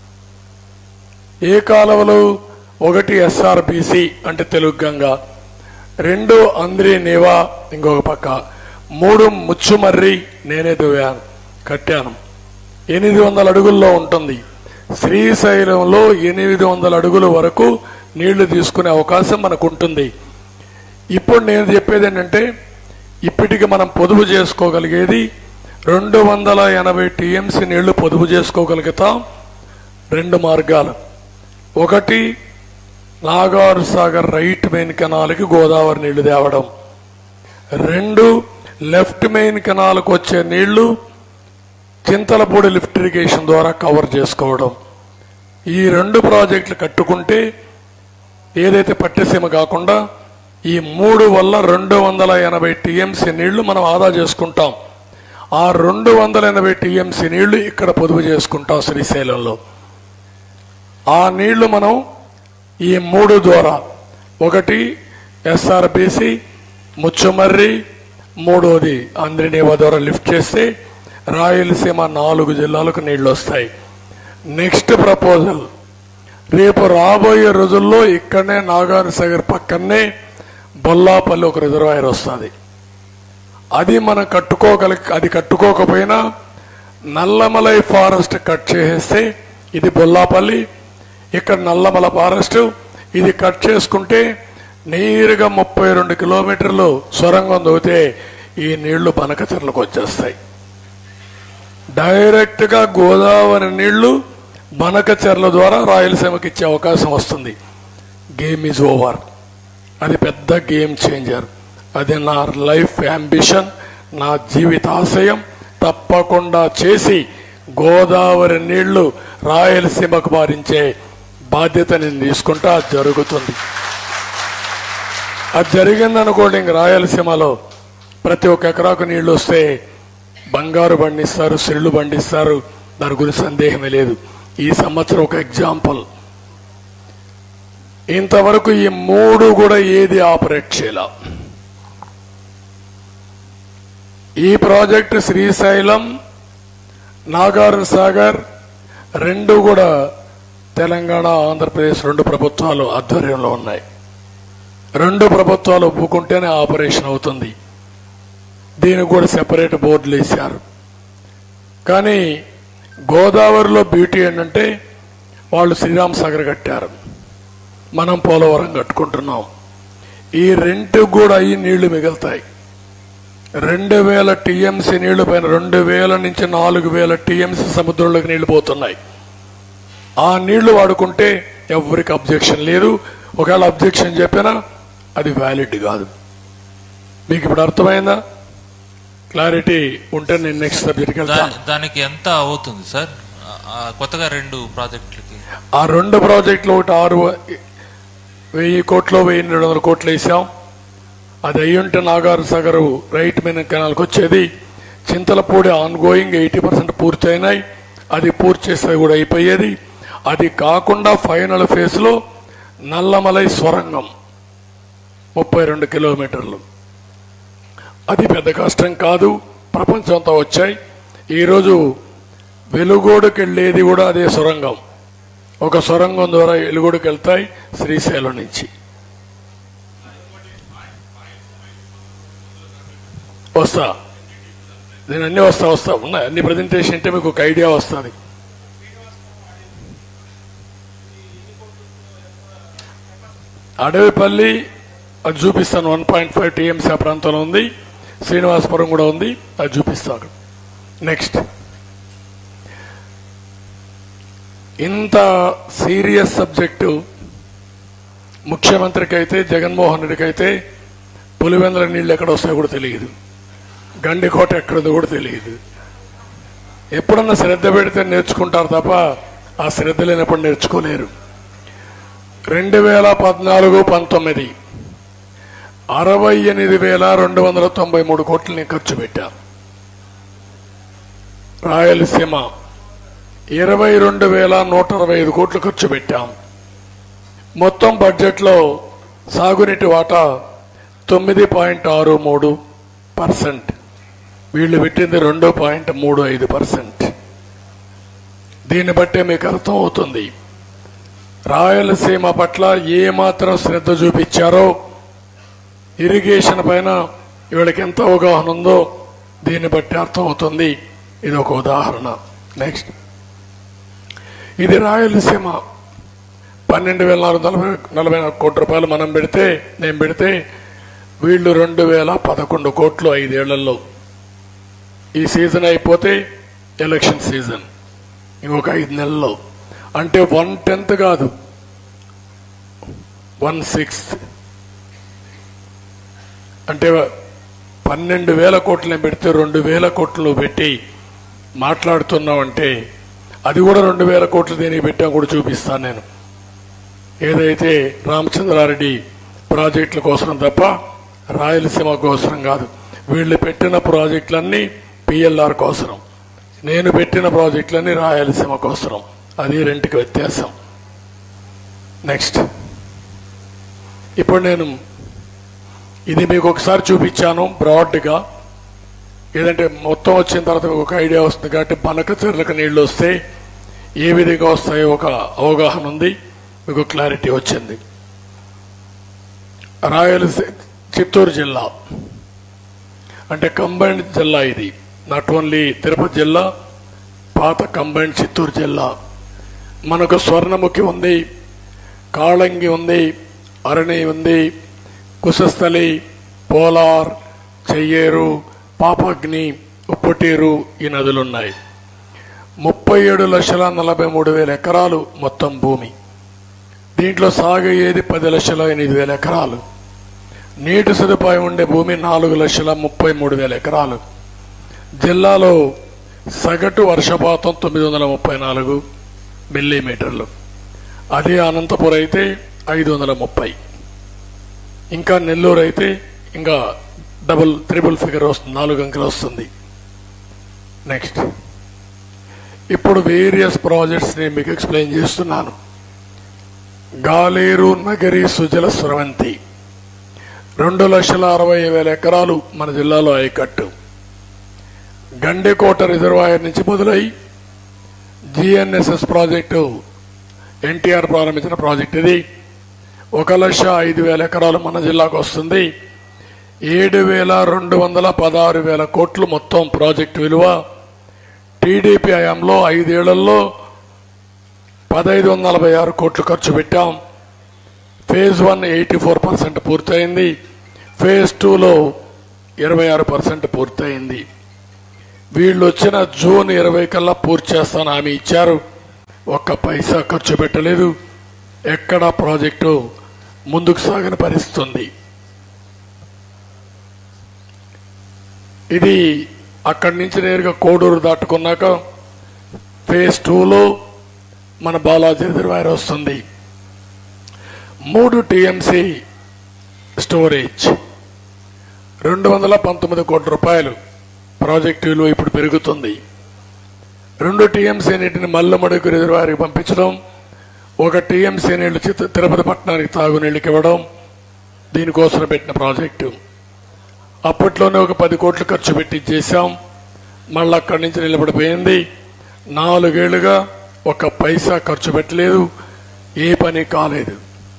S1: ఏ కాలువలు ఒకటి ఎస్ఆర్బిసి అంటే తెలుగు గంగ రెండు అంద్రి నేవా ఇంకొక పక్క మూడు ముచ్చుమర్రి నేనే దువ్వాను కట్టాను ఎనిమిది వందల అడుగుల్లో ఉంటుంది శ్రీశైలంలో ఎనిమిది వందల అడుగుల వరకు నీళ్లు తీసుకునే అవకాశం మనకు ఉంటుంది ఇప్పుడు నేను చెప్పేది ఏంటంటే ఇప్పటికి మనం పొదుపు చేసుకోగలిగేది రెండు వందల ఎనభై టీఎంసీ నీళ్లు పొదుపు చేసుకోగలుగుతాం రెండు మార్గాలు ఒకటి నాగారు సాగర్ రైట్ మెయిన్ కెనాల్కి గోదావరి నీళ్లు తేవడం రెండు లెఫ్ట్ మెయిన్ కెనాల్కి వచ్చే నీళ్లు చింతలపూడి లిఫ్ట్ ఇరిగేషన్ ద్వారా కవర్ చేసుకోవడం ఈ రెండు ప్రాజెక్టులు కట్టుకుంటే ఏదైతే పట్టిసీమ కాకుండా ఈ మూడు వల్ల రెండు వందల ఎనభై టీఎంసీ నీళ్లు మనం ఆదా చేసుకుంటాం ఆ రెండు వందల ఎనభై టీఎంసీ నీళ్లు ఇక్కడ పొదుపు చేసుకుంటాం శ్రీశైలంలో ఆ నీళ్లు మనం ఈ మూడు ద్వారా ఒకటి ఎస్ఆర్బిసి ముచ్చుమర్రి మూడోది అంద్రినేవా ద్వారా లిఫ్ట్ చేస్తే రాయలసీమ నాలుగు జిల్లాలకు నీళ్లు వస్తాయి నెక్స్ట్ ప్రపోజల్ రేపు రాబోయే రోజుల్లో ఇక్కడనే నాగార్ సాగర్ పక్కనే బొల్లాపల్లి ఒక రిజర్వాయర్ వస్తుంది అది మనం కట్టుకోగల అది కట్టుకోకపోయినా నల్లమలై ఫారెస్ట్ కట్ చేసేస్తే ఇది బొల్లాపల్లి ఇక్కడ నల్లమల ఫారెస్ట్ ఇది కట్ చేసుకుంటే నేరుగా ముప్పై రెండు కిలోమీటర్లు సొరంగం దోతే ఈ నీళ్లు బనకచర్లకు వచ్చేస్తాయి డైరెక్ట్ గా గోదావరి నీళ్లు బనకచెర్ల ద్వారా రాయలసీమకి ఇచ్చే అవకాశం వస్తుంది గేమ్ ఈజ్ ఓవర్ అది పెద్ద గేమ్ చేంజర్ అది నా లైఫ్ అంబిషన్ నా జీవితాశయం తప్పకుండా చేసి గోదావరి నీళ్లు రాయలసీమకు మారించే బాధ్యత నేను తీసుకుంటా అది జరుగుతుంది అది జరిగిందనుకోండి ఇంక రాయలసీమలో ప్రతి ఒక్క ఎకరాకు నీళ్లు వస్తే బంగారు పండిస్తారు సిళ్ళు పండిస్తారు దాని గురించి సందేహమే లేదు ఈ సంవత్సరం ఒక ఎగ్జాంపుల్ ఇంతవరకు ఈ మూడు కూడా ఏది ఆపరేట్ చేయాల ఈ ప్రాజెక్టు శ్రీశైలం నాగార్జున సాగర్ రెండు కూడా తెలంగాణ ఆంధ్రప్రదేశ్ రెండు ప్రభుత్వాలు ఆధ్వర్యంలో ఉన్నాయి రెండు ప్రభుత్వాలు ఒప్పుకుంటేనే ఆపరేషన్ అవుతుంది దీనికి కూడా సెపరేట్ బోర్డులు వేశారు కానీ గోదావరిలో బ్యూటీ ఏంటంటే వాళ్ళు శ్రీరామ్ సాగర్ కట్టారు మనం పోలవరం కట్టుకుంటున్నాం ఈ రెంట్ కూడా అయ్యి నీళ్లు మిగులుతాయి రెండు వేల టీఎంసీ నీళ్లు పైన రెండు వేల నుంచి నాలుగు వేల టీఎంసీ సముద్రంలోకి నీళ్లు పోతున్నాయి ఆ నీళ్లు వాడుకుంటే ఎవరికి అబ్జెక్షన్ లేదు ఒకవేళ అబ్జెక్షన్ చెప్పినా అది వ్యాలిడ్ కాదు మీకు ఇప్పుడు అర్థమైందా క్లారిటీ ఉంటే నేను నెక్స్ట్ సబ్జెక్ట్కి వెళ్తాను
S2: దా- దానికి ఎంత అవుతుంది సార్ ఆ- ఆ కొత్తగా రెండు ప్రాజెక్టులకి
S1: ఆ రెండు ప్రాజెక్టులు ఒకటి ఆరు వెయ్యి కోట్లు వెయ్యి రెండు వందల కోట్లు వేసాం అది అయ్యుంటే నాగార్ సాగర్ రైట్ మెయిన్ కెనాల్కి వచ్చేది Chintalapudi ongoing eighty percent పూర్తి అయినాయి అది పూర్తి చేస్తే కూడా అయిపోయేది అది కాకుండా ఫైనల్ ఫేజ్లో నల్లమలై స్వరంగం ముప్పై రెండు కిలోమీటర్లు అది పెద్ద కష్టం కాదు ప్రపంచంతో వచ్చాయి ఈరోజు వెలుగోడుకి వెళ్ళేది కూడా అదే సొరంగం ఒక సొరంగం ద్వారా వెలుగోడుకి వెళ్తాయి శ్రీశైలం నుంచి వస్తా నేను అన్ని వస్తా వస్తా ఉన్నాయి అన్ని ప్రజెంటేషన్ అంటే మీకు ఒక ఐడియా వస్తుంది అడవిపల్లి అది చూపిస్తాను వన్ పాయింట్ ఫైవ్ టీఎంసీ ఆ ప్రాంతంలో ఉంది శ్రీనివాసపురం కూడా ఉంది అది చూపిస్తాను నెక్స్ట్ ఇంత సీరియస్ సబ్జెక్టు ముఖ్యమంత్రికి అయితే జగన్మోహన్ రెడ్డికి అయితే పులివెందుల నీళ్ళు ఎక్కడ వస్తాయో కూడా తెలియదు గండికోట ఎక్కడుందో కూడా తెలియదు ఎప్పుడన్నా శ్రద్ధ పెడితే నేర్చుకుంటారు తప్ప ఆ శ్రద్ధ లేనప్పుడు నేర్చుకోలేరు రెండు వేల పద్నాలుగు పంతొమ్మిది అరవై ఎనిమిది వేల రెండు వందల తొంభై మూడు కోట్లని ఖర్చు పెట్టాం రాయలసీమ ఇరవై రెండు వేల నూట అరవై ఐదు కోట్లు ఖర్చు పెట్టాం మొత్తం బడ్జెట్లో సాగునీటి వాటా తొమ్మిది పాయింట్ ఆరు మూడు పర్సెంట్ వీళ్ళు పెట్టింది రెండు పాయింట్ మూడు ఐదు పర్సెంట్ దీన్ని బట్టే మీకు అర్థం అవుతుంది రాయలసీమ పట్ల ఏ మాత్రం శ్రద్ధ చూపించారో ఇరిగేషన్ పైన వీళ్ళకి ఎంత అవగాహన ఉందో దీన్ని బట్టి అర్థం అవుతుంది ఇది ఒక ఉదాహరణ నెక్స్ట్ ఇది రాయలసీమ పన్నెండు వేల నాలుగు నలభై నలభై నాలుగు కోట్ల రూపాయలు మనం పెడితే నేను పెడితే వీళ్ళు రెండు వేల పదకొండు కోట్లు ఐదేళ్లలో ఈ సీజన్ అయిపోతే ఎలక్షన్ సీజన్ ఇంకొక ఐదు నెలల్లో అంటే వన్ టెన్త్ కాదు వన్ సిక్స్త్ అంటే పన్నెండు వేల కోట్లని పెడితే రెండు వేల కోట్లు పెట్టి మాట్లాడుతున్నామంటే అది కూడా రెండు వేల కోట్లు దేనికి పెట్టాం కూడా చూపిస్తాను నేను ఏదైతే రామచంద్రారెడ్డి ప్రాజెక్టుల కోసం తప్ప రాయలసీమ కోసం కాదు వీళ్ళు పెట్టిన ప్రాజెక్టులన్నీ పిఎల్ఆర్ కోసం నేను పెట్టిన ప్రాజెక్టులన్నీ రాయలసీమ కోసం అది రెంట్కి వ్యత్యాసం నెక్స్ట్ ఇప్పుడు నేను ఇది మీకు ఒకసారి చూపించాను బ్రాడ్గా ఏదంటే మొత్తం వచ్చిన తర్వాత మీకు ఒక ఐడియా వస్తుంది కాబట్టి బనక చెర్లకు నీళ్లు వస్తే ఏ విధంగా వస్తాయో ఒక అవగాహన ఉంది మీకు క్లారిటీ వచ్చింది రాయలసీమ చిత్తూరు జిల్లా అంటే కంబైన్డ్ జిల్లా ఇది నాట్ ఓన్లీ తిరుపతి జిల్లా పాత కంబైన్డ్ చిత్తూరు జిల్లా మనకు స్వర్ణముఖి ఉంది కాళంగి ఉంది అరణి ఉంది కుశస్థలి పోలార్ చెయ్యేరు పాపగ్ని ఉప్పటేరు ఈ నదులున్నాయి ముప్పై ఏడు లక్షల నలభై మూడు వేల ఎకరాలు మొత్తం భూమి దీంట్లో సాగయ్యేది పది లక్షల ఎనిమిది వేల ఎకరాలు నీటి సదుపాయం ఉండే భూమి నాలుగు లక్షల ముప్పై మూడు వేల ఎకరాలు జిల్లాలో సగటు వర్షపాతం తొమ్మిది వందల ముప్పై నాలుగు మిల్లీమీటర్లు అదే అనంతపురం అయితే ఐదు వందల ముప్పై ఇంకా నెల్లూరు అయితే ఇంకా డబుల్ త్రిబుల్ ఫిగర్ వస్తుంది నాలుగు అంకెలు వస్తుంది నెక్స్ట్ ఇప్పుడు వేరియస్ ప్రాజెక్ట్స్ నేను మీకు ఎక్స్ప్లెయిన్ చేస్తున్నాను గాలేరు నగరి సుజల స్రవంతి రెండు లక్షల అరవై వేల ఎకరాలు మన జిల్లాలో ఆయకట్టు గండెకోట రిజర్వాయర్ నుంచి మొదలై జిఎన్ఎస్ఎస్ ప్రాజెక్టు ఎన్టీఆర్ ప్రారంభించిన ప్రాజెక్ట్ ఇది ఒక లక్ష ఐదు వేల ఎకరాలు మన జిల్లాకు వస్తుంది ఏడు వేల రెండు వందల పదహారు వేల కోట్లు మొత్తం ప్రాజెక్టు విలువ టీడీపీ హయాంలో ఐదేళ్లలో పదహైదు వందల నలభై ఆరు కోట్లు ఖర్చు పెట్టాం phase one eighty four percent పూర్తయింది ఫేజ్ టూలో ఇరవై ఆరు పర్సెంట్ పూర్తయింది వీళ్ళు వచ్చిన జూన్ ఇరవై కల్లా పూర్తి చేస్తాను హామీ ఇచ్చారు ఒక్క పైసా ఖర్చు పెట్టలేదు ఎక్కడా ప్రాజెక్టు ముందుకు సాగని పరిస్థితుంది ఇది అక్కడి నుంచి నేరుగా కోడూరు దాటుకున్నాక ఫేజ్ టూలో మన బాలాజీ రిజర్వాయర్ వస్తుంది మూడు టీఎంసీ స్టోరేజ్ రెండు వందల పంతొమ్మిది కోట్ల రూపాయలు ప్రాజెక్టు విలువ ఇప్పుడు పెరుగుతుంది రెండు టీఎంసీ నీటిని మల్లమడుగు రిజర్వాయర్కి పంపించడం ఒక టీఎంసీ నీళ్లు చిత్త- తిరుపతి పట్టణానికి తాగునీళ్ళకి ఇవ్వడం దీనికోసం పెట్టిన ప్రాజెక్టు అప్పట్లోనే ఒక పది కోట్లు ఖర్చు పెట్టి చేశాం మళ్ళీ అక్కడి నుంచి నిలబడిపోయింది నాలుగేళ్లుగా ఒక పైసా ఖర్చు పెట్టలేదు ఏ పని కాలేదు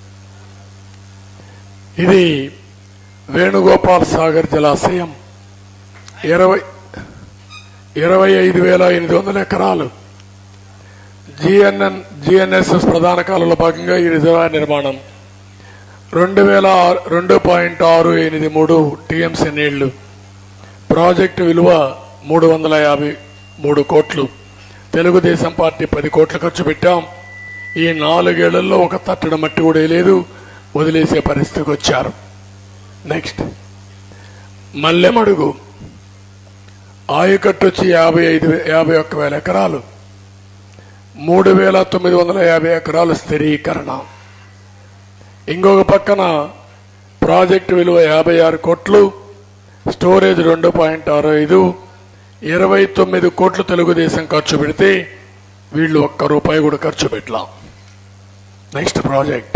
S1: ఇది వేణుగోపాల్ సాగర్ జలాశయం ఇరవై ఇరవై ఐదు వేల ఎనిమిది వందల ఎకరాలు జిఎన్ఎన్ జిఎన్ఎస్ఎస్ ప్రధాన కాలంలో భాగంగా ఈ రిజర్వాయర్ నిర్మాణం రెండు వేల ఆరు- రెండు పాయింట్ ఆరు ఎనిమిది మూడు టీఎంసీ నీళ్లు ప్రాజెక్టు విలువ మూడు వందల యాభై మూడు కోట్లు తెలుగుదేశం పార్టీ పది కోట్లు ఖర్చు పెట్టాం ఈ నాలుగేళ్లలో ఒక తట్టడ మట్టి కూడా లేదు వదిలేసే పరిస్థితికి వచ్చారు నెక్స్ట్ మల్లెమడుగు ఆయకట్టు వచ్చి యాభై ఐదు వే- యాభై ఒక్క వేల ఎకరాలు మూడు వేల తొమ్మిది వందల యాభై ఎకరాలు స్థిరీకరణ ఇంకొక పక్కన ప్రాజెక్టు విలువ యాభై ఆరు కోట్లు స్టోరేజ్ రెండు పాయింట్ ఆరు ఐదు ఇరవై తొమ్మిది కోట్లు తెలుగుదేశం ఖర్చు పెడితే వీళ్ళు ఒక్క రూపాయి కూడా ఖర్చు పెట్టలా next project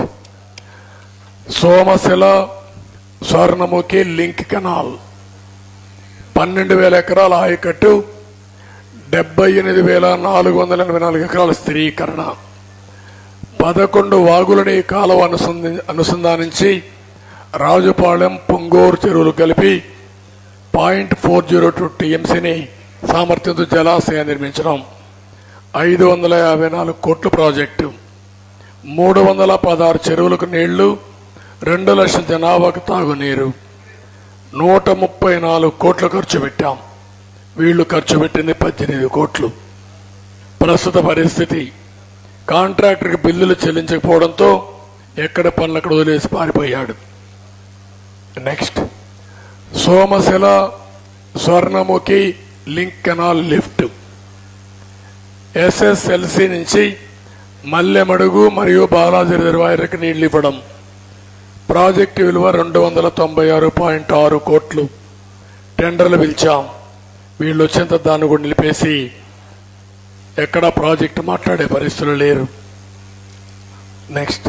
S1: Somasila Swarnamukhi link canal పన్నెండు వేల ఎకరాల ఆయకట్టు డెబ్బై ఎనిమిది వేల నాలుగు వందల ఎనభై నాలుగు ఎకరాల స్థిరీకరణ పదకొండు వాగులని ఈ కాలువ అనుసంధి అనుసంధానించి రాజుపాలెం పొంగూరు చెరువులు కలిపి పాయింట్ ఫోర్ జీరో టూ టీఎంసీని సామర్థ్యంతో జలాశయం నిర్మించడం ఐదు వందల యాభై నాలుగు కోట్ల ప్రాజెక్టు మూడు వందల పదహారు చెరువులకు నీళ్లు రెండు లక్షల జనాభాకు తాగునీరు నూట ముప్పై నాలుగు కోట్లు ఖర్చు పెట్టాం వీళ్ళు ఖర్చు పెట్టింది పద్దెనిమిది కోట్లు ప్రస్తుత పరిస్థితి కాంట్రాక్టర్కి బిల్లులు చెల్లించకపోవడంతో ఎక్కడ పనులు అక్కడ వదిలేసి పారిపోయాడు next Somasila Swarnamukhi link canal lift SSLC నుంచి మల్లెమడుగు మరియు బాలాజీ రిజర్వాయర్కి నీళ్లు ఇవ్వడం ప్రాజెక్టు విలువ రెండు వందల తొంభై ఆరు పాయింట్ ఆరు కోట్లు టెండర్లు పిలిచాం వీళ్ళు వచ్చేంత దాన్ని కూడా నిలిపేసి ఎక్కడ ప్రాజెక్టు మాట్లాడే పరిస్థితులు లేరు నెక్స్ట్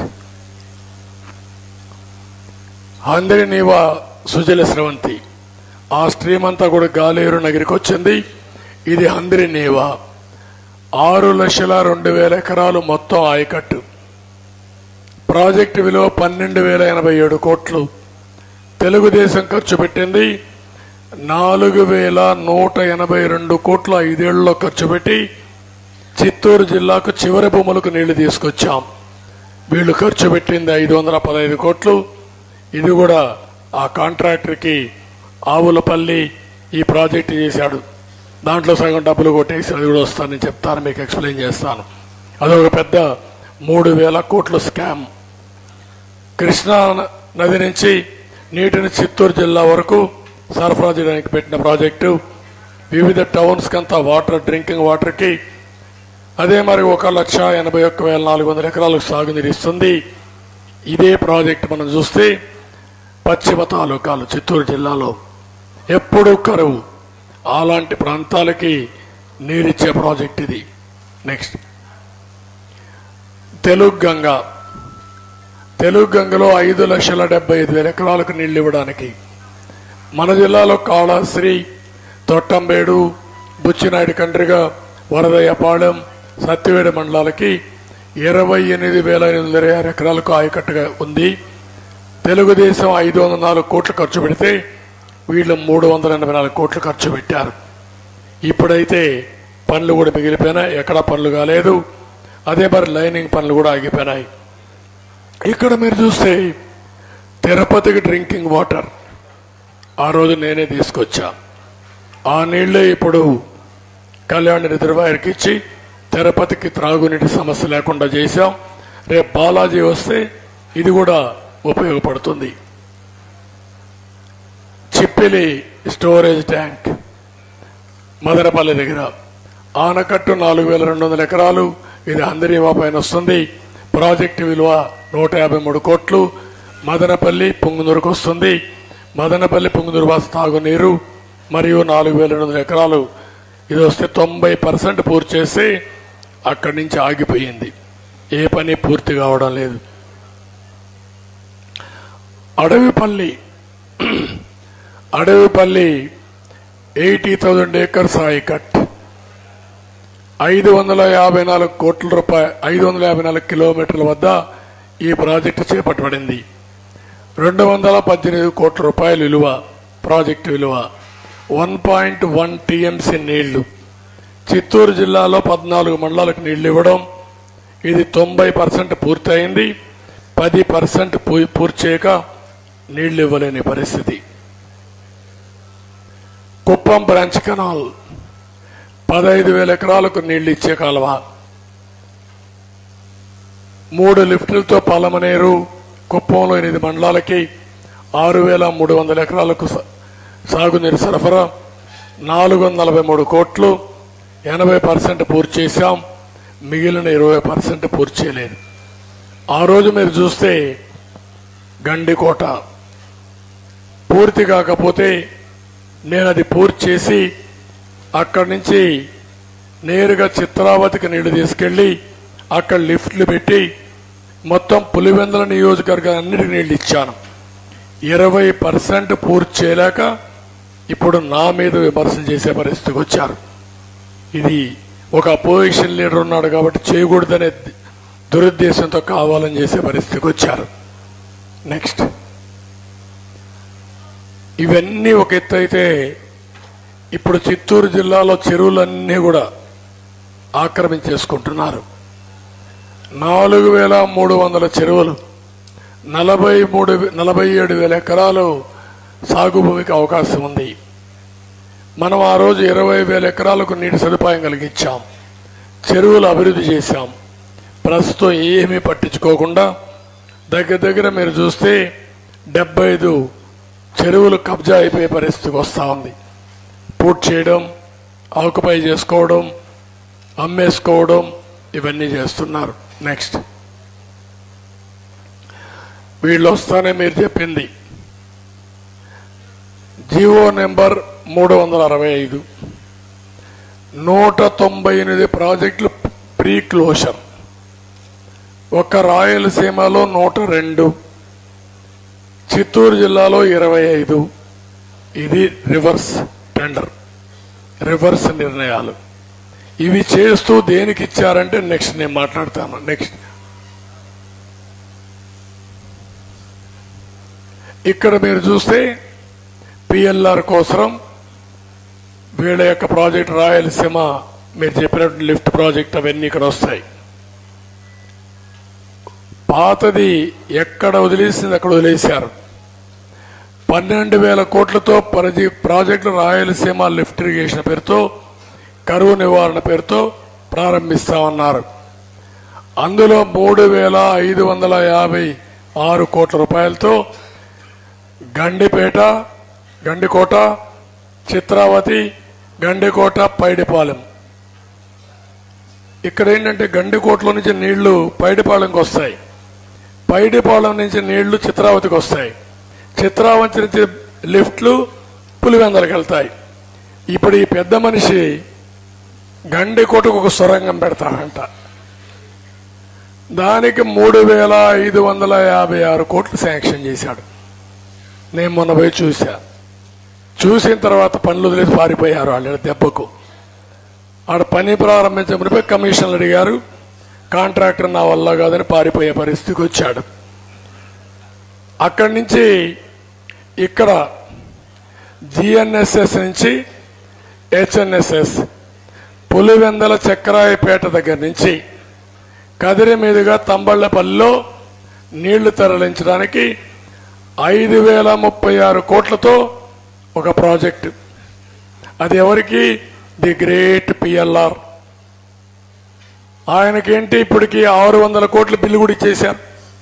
S1: అందరి నీవా సుజల స్రవంతి ఆ స్ట్రీమ్ అంతా కూడా గాలేరు నగరికి వచ్చింది ఇది హంద్రి నీవా ఆరు లక్షల రెండు వేల ఎకరాలు మొత్తం ఆయకట్టు ప్రాజెక్టు విలువ పన్నెండు వేల ఎనభై ఏడు కోట్లు తెలుగుదేశం ఖర్చు పెట్టింది నాలుగు వేల నూట ఎనభై రెండు కోట్ల ఐదేళ్లలో ఖర్చు పెట్టి చిత్తూరు జిల్లాకు చివరి భూములకు నీళ్లు తీసుకొచ్చాం వీళ్ళు ఖర్చు పెట్టింది ఐదు వందల పదహైదు కోట్లు ఇది కూడా ఆ కాంట్రాక్టర్కి ఆవులపల్లి ఈ ప్రాజెక్టు చేశాడు దాంట్లో సగం డబ్బులు కొట్టేసి అది కూడా వస్తానని చెప్తాను మీకు ఎక్స్ప్లెయిన్ చేస్తాను అదొక పెద్ద మూడు వేల కోట్ల స్కామ్ కృష్ణా న- నది నుంచి నీటిని చిత్తూరు జిల్లా వరకు సరఫరా చేయడానికి పెట్టిన ప్రాజెక్టు వివిధ టౌన్స్ కంతా వాటర్ డ్రింకింగ్ వాటర్కి అదే మరి ఒక లక్ష ఎనభై ఒక్క వేల నాలుగు వందల ఎకరాలకు సాగునీరు ఇస్తుంది ఇదే ప్రాజెక్ట్ మనం చూస్తే పశ్చిమ తాలూకాలు చిత్తూరు జిల్లాలో ఎప్పుడూ కరువు అలాంటి ప్రాంతాలకి నీరిచ్చే ప్రాజెక్ట్ ఇది నెక్స్ట్ తెలుగు గంగ తెలుగు గంగలో ఐదు లక్షల డెబ్బై ఐదు వేల ఎకరాలకు నీళ్లు ఇవ్వడానికి మన జిల్లాలో కాళాశ్రీ తొట్టంబేడు బుచ్చినాయుడు కండ్రిగా వరదయ్యపాలెం సత్యవేడు మండలాలకి ఇరవై ఎనిమిది వేల ఎనిమిది వందల ఆరు ఎకరాలకు ఆయకట్టుగా ఉంది తెలుగుదేశం ఐదు వందల నాలుగు కోట్లు ఖర్చు పెడితే వీళ్ళు మూడు వందల ఎనభై నాలుగు కోట్లు ఖర్చు పెట్టారు ఇప్పుడైతే పనులు కూడా మిగిలిపోయినాయి ఎక్కడ పనులు కాలేదు అదే మరి లైనింగ్ పనులు కూడా ఆగిపోయినాయి ఇక్కడ మీరు చూస్తే తిరుపతికి డ్రింకింగ్ వాటర్ ఆ రోజు నేనే తీసుకొచ్చా ఆ నీళ్లే ఇప్పుడు కళ్యాణ రిజర్వాయర్కి ఇచ్చి తిరుపతికి త్రాగునీటి సమస్య లేకుండా చేశాం రేపు బాలాజీ వస్తే ఇది కూడా ఉపయోగపడుతుంది చిప్పిలి స్టోరేజ్ ట్యాంక్ మదనపల్లి దగ్గర ఆనకట్టు నాలుగు వేల రెండు వందల ఎకరాలు ఇది అందరివా పైన వస్తుంది ప్రాజెక్టు విలువ నూట యాభై మూడు కోట్లు మదనపల్లి పొంగునూరుకు వస్తుంది మదనపల్లి పొంగునూరు వాస తాగునీరు మరియు నాలుగు వేల రెండు వందల ఎకరాలు ఇది వస్తే తొంభై పర్సెంట్ పూర్తి చేసి అక్కడి నుంచి ఆగిపోయింది ఏ పని పూర్తి కావడం లేదు Adavipalli Adavipalli eighty thousand acres ఆయకట్ ఐదు వందల యాభై నాలుగు కోట్ల రూపాయ ఐదు వందల యాభై నాలుగు కిలోమీటర్ల వద్ద ఈ ప్రాజెక్టు చేపట్టబడింది రెండు వందల పద్దెనిమిది కోట్ల రూపాయల విలువ ప్రాజెక్టు విలువ వన్ పాయింట్ వన్ టీఎంసీ నీళ్లు చిత్తూరు జిల్లాలో పద్నాలుగు మండలాలకు నీళ్లు ఇవ్వడం ఇది తొంభై పర్సెంట్ పూర్తయింది పది పర్సెంట్ పూర్తి చేయక నీళ్లు ఇవ్వలేని పరిస్థితి కుప్పం బ్రాంచ్ కెనాల్ పదహైదు వేల ఎకరాలకు నీళ్లు ఇచ్చే కాలువ మూడు లిఫ్టులతో పలమనేరు కుప్పంలో ఎనిమిది మండలాలకి ఆరు వేల మూడు వందల ఎకరాలకు స- సాగునీరు సరఫరా నాలుగు వందల నలభై మూడు కోట్లు ఎనభై పర్సెంట్ పూర్తి చేశాం మిగిలిన ఇరవై పర్సెంట్ పూర్తి చేయలేదు ఆ రోజు మీరు చూస్తే గండికోట పూర్తి కాకపోతే నేను అది పూర్తి చేసి అక్కడి నుంచి నేరుగా చిత్రావతికి నీళ్లు తీసుకెళ్లి అక్కడ లిఫ్ట్లు పెట్టి మొత్తం పులివెందుల నియోజకవర్గం అన్నిటికీ నీళ్లు ఇచ్చాను ఇరవై పర్సెంట్ పూర్తి చేయలేక ఇప్పుడు నా మీద విమర్శలు చేసే పరిస్థితికి వచ్చారు ఇది ఒక అపోజిషన్ లీడర్ ఉన్నాడు కాబట్టి చేయకూడదనే దురుద్దేశంతో కావాలని చేసే పరిస్థితికి వచ్చారు నెక్స్ట్ ఇవన్నీ ఒక ఎత్తు అయితే ఇప్పుడు చిత్తూరు జిల్లాలో చెరువులన్నీ కూడా ఆక్రమించేసుకుంటున్నారు నాలుగు వేల మూడు వందల చెరువులు నలభై మూడు నలభై ఏడు వేల ఎకరాలు సాగు భూమికి అవకాశం ఉంది మనం ఆ రోజు ఇరవై వేల ఎకరాలకు నీటి సదుపాయం కలిగించాం చెరువులు అభివృద్ధి చేశాం ప్రస్తుతం ఏమీ పట్టించుకోకుండా దగ్గర దగ్గర మీరు చూస్తే డెబ్బై ఐదు చెరువులు కబ్జా అయిపోయే పరిస్థితికి వస్తూ ఉంది పూర్తి చేయడం ఆకుపై చేసుకోవడం అమ్మేసుకోవడం ఇవన్నీ చేస్తున్నారు నెక్స్ట్ వీళ్ళు వస్తానే మీరు చెప్పింది జీవో నెంబర్ మూడు వందల అరవై ఐదు నూట తొంభై ఎనిమిది ప్రాజెక్టులు ప్రీ క్లోజర్ ఒక రాయలసీమలో నూట రెండు చిత్తూరు జిల్లాలో ఇరవై ఐదు ఇది రివర్స్ టెండర్ రివర్స్ నిర్ణయాలు ఇవి చేస్తూ దేనికి ఇచ్చారంటే నెక్స్ట్ నేను మాట్లాడతాను నెక్స్ట్ ఇక్కడ మీరు చూస్తే పిఎల్ఆర్ కోసం వీళ్ళ యొక్క ప్రాజెక్ట్ రాయలసీమ మీరు చెప్పినట్టు లిఫ్ట్ ప్రాజెక్ట్ అవన్నీ ఇక్కడ వస్తాయి పాతది ఎక్కడ వదిలేసింది అక్కడ వదిలేశారు పన్నెండు వేల కోట్లతో పరిధి ప్రాజెక్టు రాయలసీమ లిఫ్ట్ ఇరిగేషన్ పేరుతో కరువు నివారణ పేరుతో ప్రారంభిస్తామన్నారు అందులో మూడు వేల ఐదు వందల యాభై ఆరు కోట్ల రూపాయలతో గండిపేట గండికోట చిత్రావతి గండికోట పైడిపాలెం ఇక్కడ ఏంటంటే గండికోటలో నుంచి నీళ్లు పైడిపాలెంకి వస్తాయి పైడిపాలెం నుంచి నీళ్లు చిత్రావతికి వస్తాయి చిత్రావతి నుంచి లిఫ్ట్లు పులివెందలకు వెళ్తాయి ఇప్పుడు ఈ పెద్ద మనిషి గండికోటకు ఒక సొరంగం పెడతాడంట దానికి మూడు వేల ఐదు వందల యాభై ఆరు కోట్లు శాంక్షన్ చేశాడు నేను మొన్న పోయి చూశా చూసిన తర్వాత పనులు వదిలేసి పారిపోయారు వాళ్ళ దెబ్బకు ఆడ పని ప్రారంభించబడిపై కమిషన్లు అడిగారు కాంట్రాక్టర్ నా వల్ల కాదని పారిపోయే పరిస్థితికి వచ్చాడు అక్కడి నుంచి ఇక్కడ జిఎన్ఎస్ఎస్ నుంచి హెచ్ఎన్ఎస్ఎస్ పులివెందల చక్రాయపేట దగ్గర నుంచి కదిరి మీదుగా తంబళ్లపల్లిలో నీళ్లు తరలించడానికి ఐదు వేల ముప్పై ఆరు కోట్లతో ఒక ప్రాజెక్టు అది ఎవరికి ది గ్రేట్ పిఎల్ఆర్ ఆయనకేంటి ఇప్పటికి ఆరు వందల కోట్ల బిల్లు కూడా ఇచ్చేశారు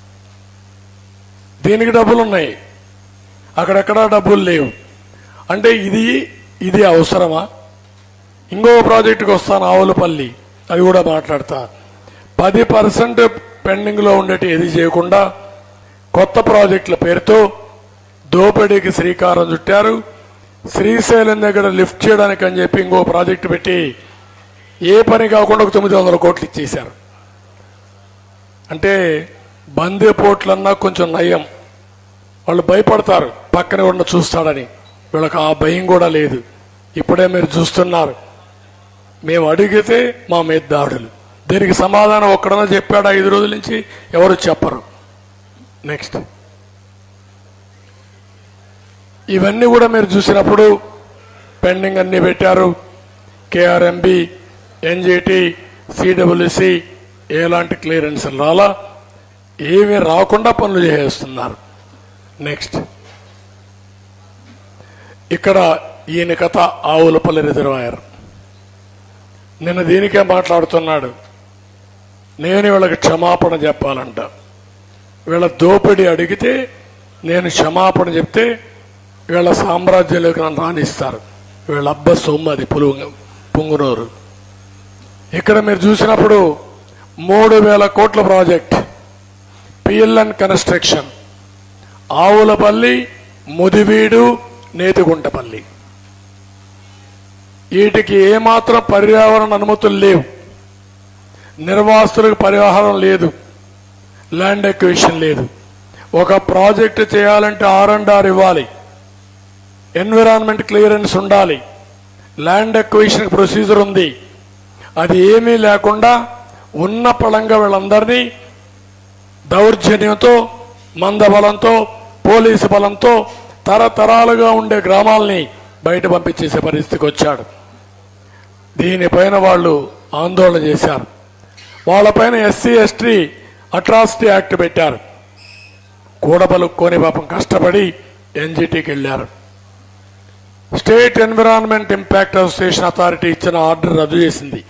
S1: దీనికి డబ్బులు ఉన్నాయి అక్కడెక్కడా డబ్బులు లేవు అంటే ఇది ఇది అవసరమా ఇంకో ప్రాజెక్టుకి వస్తాను ఆవులపల్లి అది కూడా మాట్లాడతా పది పర్సెంట్ పెండింగ్లో ఉండేటి ఏది చేయకుండా కొత్త ప్రాజెక్టుల పేరుతో దోపిడీకి శ్రీకారం చుట్టారు శ్రీశైలం దగ్గర లిఫ్ట్ చేయడానికి అని చెప్పి ఇంకో ప్రాజెక్టు పెట్టి ఏ పని కాకుండా ఒక తొమ్మిది వందల కోట్లు ఇచ్చేశారు అంటే బందీపోట్లన్నా కొంచెం నయం వాళ్ళు భయపడతారు పక్కనే ఉన్న చూస్తాడని వీళ్ళకి ఆ భయం కూడా లేదు ఇప్పుడే మీరు చూస్తున్నారు మేము అడిగితే మా మీద దాడులు దీనికి సమాధానం ఒక్కడన్నా చెప్పాడు ఐదు రోజుల నుంచి ఎవరు చెప్పరు నెక్స్ట్ ఇవన్నీ కూడా మీరు చూసినప్పుడు పెండింగ్ అన్ని పెట్టారు కేఆర్ఎంబి ఎన్జిటి సిడబ్ల్యూసి ఎలాంటి క్లియరెన్స్ రాలా ఏమీ రాకుండా పనులు చేస్తున్నారు నెక్స్ట్ ఇక్కడ ఈయన కథ ఆవులపల్లి రిజర్వాయర్ నిన్న దీనికే మాట్లాడుతున్నాడు నేను వీళ్ళకి క్షమాపణ చెప్పాలంట వీళ్ళ దోపిడీ అడిగితే నేను క్షమాపణ చెప్తే వీళ్ళ సామ్రాజ్యంలోకి నన్ను రాణిస్తారు వీళ్ళ అబ్బ సొమ్ము అది పులుగు పుంగునూరు ఇక్కడ మీరు చూసినప్పుడు మూడు వేల కోట్ల project PLN construction Avulapalli Mudiveedu Nethiguntapalli వీటికి ఏమాత్రం పర్యావరణ అనుమతులు లేవు నిర్వాసులకు పరిహారం లేదు ల్యాండ్ ఎక్విషన్ లేదు ఒక ప్రాజెక్టు చేయాలంటే ఆర్ అండ్ ఆర్ ఇవ్వాలి ఎన్విరాన్మెంట్ క్లియరెన్స్ ఉండాలి ల్యాండ్ ఎక్విషన్ ప్రొసీజర్ ఉంది అది ఏమీ లేకుండా ఉన్న పళంగా వీళ్ళందరినీ దౌర్జన్యంతో మందబలంతో పోలీసు బలంతో తరతరాలుగా ఉండే గ్రామాల్ని బయట పంపించేసే పరిస్థితికి వచ్చాడు దీనిపైన వాళ్ళు ఆందోళన చేశారు వాళ్ళపైన ఎస్సీ ఎస్టీ అట్రాసిటీ యాక్ట్ పెట్టారు కూడబలుక్కొని పాపం కష్టపడి ఎన్జిటికి వెళ్ళారు state environment impact association authority ఇచ్చిన ఆర్డర్ రద్దు చేసింది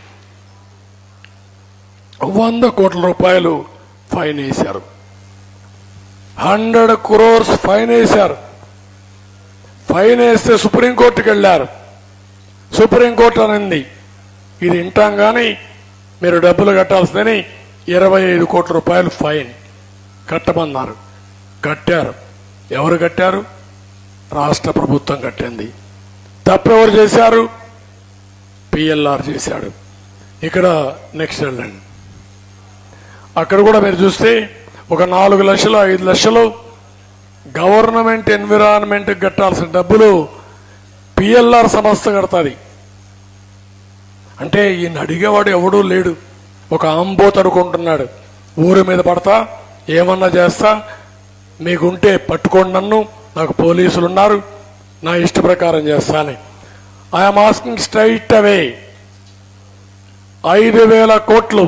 S1: వంద కోట్ల రూపాయలు ఫైన్ వేశారు హండ్రెడ్ క్రోర్స్ ఫైన్ వేశారు ఫైన్ వేస్తే సుప్రీంకోర్టుకి వెళ్ళారు సుప్రీంకోర్టు అనింది ఇది వింటాం కానీ మీరు డబ్బులు కట్టాల్సిందని ఇరవై ఐదు కోట్ల రూపాయలు ఫైన్ కట్టమన్నారు కట్టారు ఎవరు కట్టారు రాష్ట్ర ప్రభుత్వం కట్టింది తప్పెవరు చేశారు పిఎల్ఆర్ చేశాడు ఇక్కడ నెక్స్ట్ వెళ్ళండి అక్కడ కూడా మీరు చూస్తే ఒక నాలుగు లక్షలు ఐదు లక్షలు గవర్నమెంట్ ఎన్విరాన్మెంట్ కట్టాల్సిన డబ్బులు పిఎల్ఆర్ సంస్థ కడతాది అంటే ఈయన అడిగేవాడు ఎవడూ లేడు ఒక ఆంబోత్ అనుకుంటున్నాడు ఊరి మీద పడతా ఏమన్నా చేస్తా మీకుంటే పట్టుకోండి నన్ను నాకు పోలీసులు ఉన్నారు నా ఇష్ట ప్రకారం చేస్తాను ఐఎమ్ ఆస్కింగ్ స్ట్రైట్ అవే ఐదు వేల కోట్లు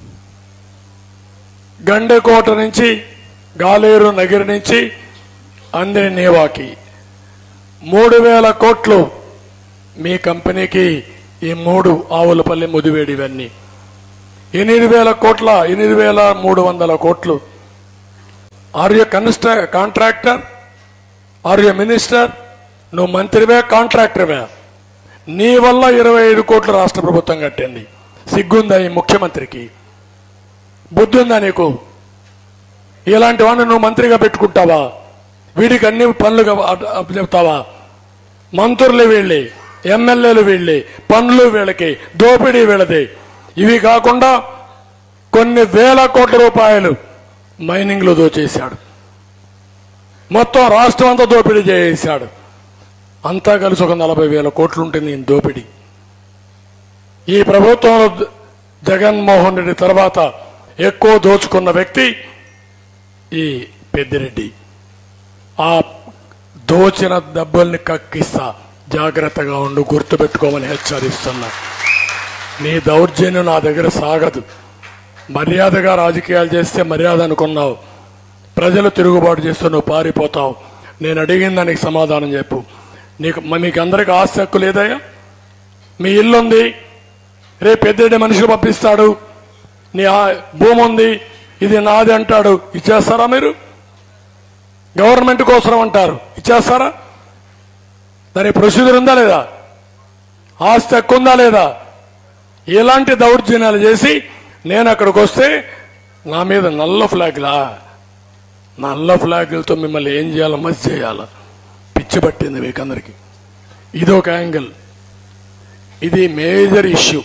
S1: గండెకోట నుంచి గాలేరు నగిరి నుంచి అందిని నేవాకి మూడు వేల కోట్లు మీ కంపెనీకి ఈ మూడు ఆవులపల్లి ముదివేడి ఇవన్నీ ఎనిమిది వేల కోట్ల ఎనిమిది వేల మూడు వందల కోట్లు ఆర్ యూ కన్స్ట్ర కాంట్రాక్టర్ ఆర్ యు మినిస్టర్ నువ్వు మంత్రివే కాంట్రాక్టర్వే నీ వల్ల ఇరవై ఐదు కోట్లు రాష్ట్ర ప్రభుత్వం కట్టింది సిగ్గుందా ఈ ముఖ్యమంత్రికి బుద్ధి ఉందా నీకు ఇలాంటి వాడిని నువ్వు మంత్రిగా పెట్టుకుంటావా వీడికి అన్ని పనులుగా అప్ చెప్తావా మంత్రులు వీళ్ళే ఎమ్మెల్యేలు వీళ్ళే పనులు వీళ్ళకి దోపిడీ వీళ్ళది ఇవి కాకుండా కొన్ని వేల కోట్ల రూపాయలు మైనింగ్లో దోచేశాడు మొత్తం రాష్ట్రం అంతా దోపిడీ చేసేశాడు అంతా కలిసి ఒక నలభై వేల కోట్లు ఉంటుంది ఈ దోపిడీ ఈ ప్రభుత్వంలో జ- జగన్మోహన్ రెడ్డి తర్వాత ఎక్కువ దోచుకున్న వ్యక్తి ఈ పెద్దిరెడ్డి ఆ దోచిన దెబ్బల్ని కక్కిస్తా జాగ్రత్తగా ఉండు గుర్తుపెట్టుకోమని హెచ్చరిస్తున్నా నీ దౌర్జన్యం నా దగ్గర సాగదు మర్యాదగా రాజకీయాలు చేస్తే మర్యాద అనుకున్నావు ప్రజలు తిరుగుబాటు చేస్తూ నువ్వు పారిపోతావు నేను అడిగిన దానికి సమాధానం చెప్పు నీకు మ- మీకు అందరికి ఆస్తి హక్కు లేదయ్యా మీ ఇల్లు ఉంది రేపు పెద్దటి మనుషులు పంపిస్తాడు నీ ఆ- భూమి ఉంది ఇది నాది అంటాడు ఇచ్చేస్తారా మీరు గవర్నమెంట్ కోసం అంటారు ఇచ్చేస్తారా దాని ప్రొసీజర్ ఉందా లేదా ఆస్తి హక్కు ఉందా లేదా ఇలాంటి దౌర్జన్యాలు చేసి నేను అక్కడికి వస్తే నా మీద నల్ల ఫ్లాగ్లా నల్ల ఫ్లాగులతో మిమ్మల్ని ఏం చేయాలో మసి చేయాలా పిచ్చి పట్టింది మీకందరికి ఇది ఒక యాంగిల్ ఇది మేజర్ ఇష్యూ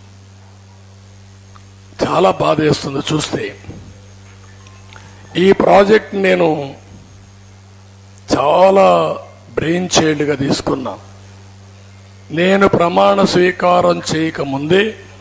S1: చాలా బాధ వేస్తుంది చూస్తే ఈ ప్రాజెక్ట్ నేను చాలా బ్రెయిన్ చైల్డ్గా తీసుకున్నా నేను ప్రమాణ స్వీకారం చేయక ముందే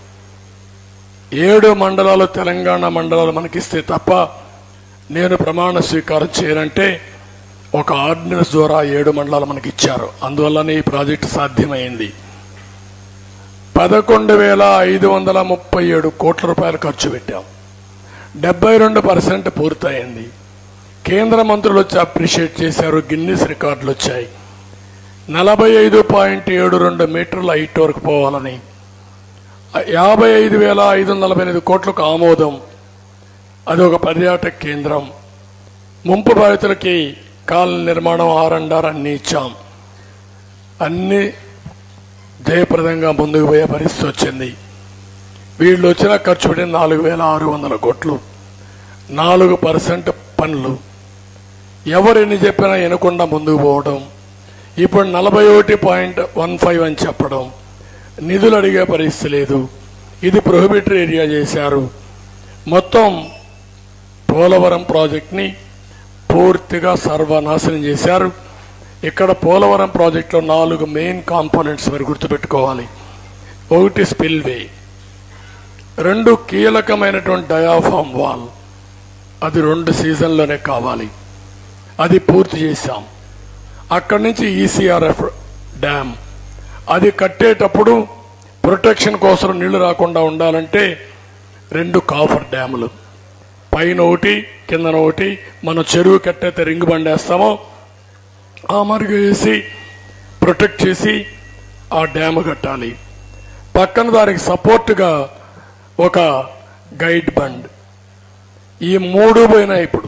S1: ఏడు మండలాలు తెలంగాణ మండలాలు మనకిస్తే తప్ప నేను ప్రమాణ స్వీకారం చేయనంటే ఒక ఆర్డినెన్స్ ద్వారా ఏడు మండలాలు మనకి ఇచ్చారు అందువల్లనే ఈ ప్రాజెక్టు సాధ్యమైంది పదకొండు వేల ఐదు వందల ముప్పై ఏడు కోట్ల రూపాయలు ఖర్చు పెట్టాం డెబ్బై రెండు పర్సెంట్ పూర్తయింది కేంద్ర మంత్రులు వచ్చి అప్రిషియేట్ చేశారు గిన్నిస్ రికార్డులు వచ్చాయి నలభై ఐదు పాయింట్ ఏడు రెండు మీటర్ల హైట్ వరకు పోవాలని యాభై ఐదు వేల ఐదు వందల నలభై ఎనిమిది కోట్లకు ఆమోదం అది ఒక పర్యాటక కేంద్రం ముంపు బాధితులకి కాలనీ నిర్మాణం ఆరండార్ అన్ని ఇచ్చాం అన్ని జయప్రదంగా ముందుకు పోయే పరిస్థితి వచ్చింది వీళ్ళు వచ్చిన ఖర్చు పెట్టిన నాలుగు వేల ఆరు వందల కోట్లు నాలుగు పర్సెంట్ పనులు ఎవరు ఎన్ని చెప్పినా వినకుండా ముందుకు పోవడం ఇప్పుడు నలభై ఒకటి పాయింట్ వన్ ఫైవ్ అని చెప్పడం నిధులు అడిగే పరిస్థితి లేదు ఇది ప్రొహిబిటరీ ఏరియా చేశారు మొత్తం పోలవరం ప్రాజెక్ట్ని పూర్తిగా సర్వనాశనం చేశారు ఇక్కడ పోలవరం ప్రాజెక్టులో నాలుగు మెయిన్ కాంపోనెంట్స్ మీరు గుర్తుపెట్టుకోవాలి ఒకటి స్పిల్వే రెండు కీలకమైనటువంటి డయాఫామ్ వాల్ అది రెండు సీజన్లోనే కావాలి అది పూర్తి చేశాం అక్కడి నుంచి ఈసీఆర్ఎఫ్ డ్యామ్ అది కట్టేటప్పుడు ప్రొటెక్షన్ కోసం నీళ్లు రాకుండా ఉండాలంటే రెండు కాఫర్ డ్యాములు పైన ఒకటి కిందన ఒకటి మనం చెరువు కట్టయితే రింగ్ బండేస్తామో ఆ మరుగు వేసి ప్రొటెక్ట్ చేసి ఆ డ్యామ్ కట్టాలి పక్కన దానికి సపోర్ట్గా ఒక గైడ్ బండ్ ఈ మూడు పోయినాయి ఇప్పుడు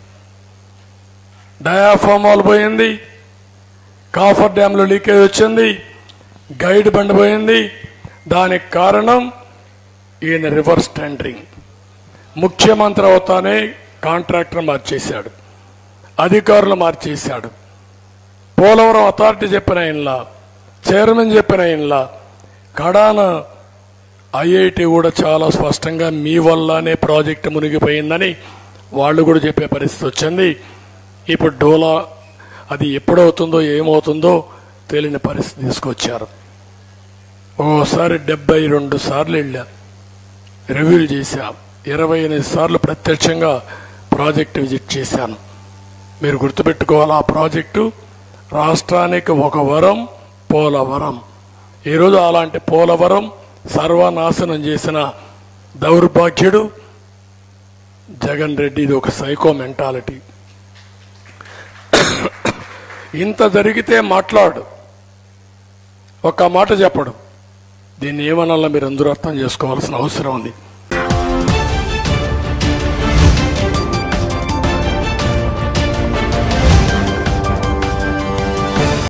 S1: డయాఫామ్ వాల్ పోయింది కాఫర్ డ్యాంలో లీకేజ్ వచ్చింది గైడ్ బండ్ పోయింది దానికి కారణం ఈయన రివర్స్ టెండరింగ్ ముఖ్యమంత్రి అవుతానే కాంట్రాక్టర్ మార్చేశాడు అధికారులు మార్చేశాడు పోలవరం అథారిటీ చెప్పిన ఆయనలా చైర్మన్ చెప్పిన ఆయనలా కడాన ఐఐటి కూడా చాలా స్పష్టంగా మీ వల్లనే ప్రాజెక్టు మునిగిపోయిందని వాళ్ళు కూడా చెప్పే పరిస్థితి వచ్చింది ఇప్పుడు డోలా అది ఎప్పుడవుతుందో ఏమవుతుందో తెలియని పరిస్థితి తీసుకొచ్చారు ఓసారి డెబ్బై రెండు సార్లు వెళ్ళా రివ్యూలు చేశా ఇరవై ఎనిమిది సార్లు ప్రత్యక్షంగా ప్రాజెక్ట్ విజిట్ చేశాను మీరు గుర్తుపెట్టుకోవాలి ఆ ప్రాజెక్టు రాష్ట్రానికి ఒక వరం పోలవరం ఈరోజు అలాంటి పోలవరం సర్వనాశనం చేసిన దౌర్భాగ్యుడు జగన్ రెడ్డి ఇది ఒక సైకో మెంటాలిటీ ఇంత జరిగితే మాట్లాడు ఒక్క మాట చెప్పడు దీన్ని ఏమనాలో మీరు అందరూ అర్థం చేసుకోవాల్సిన అవసరం ఉంది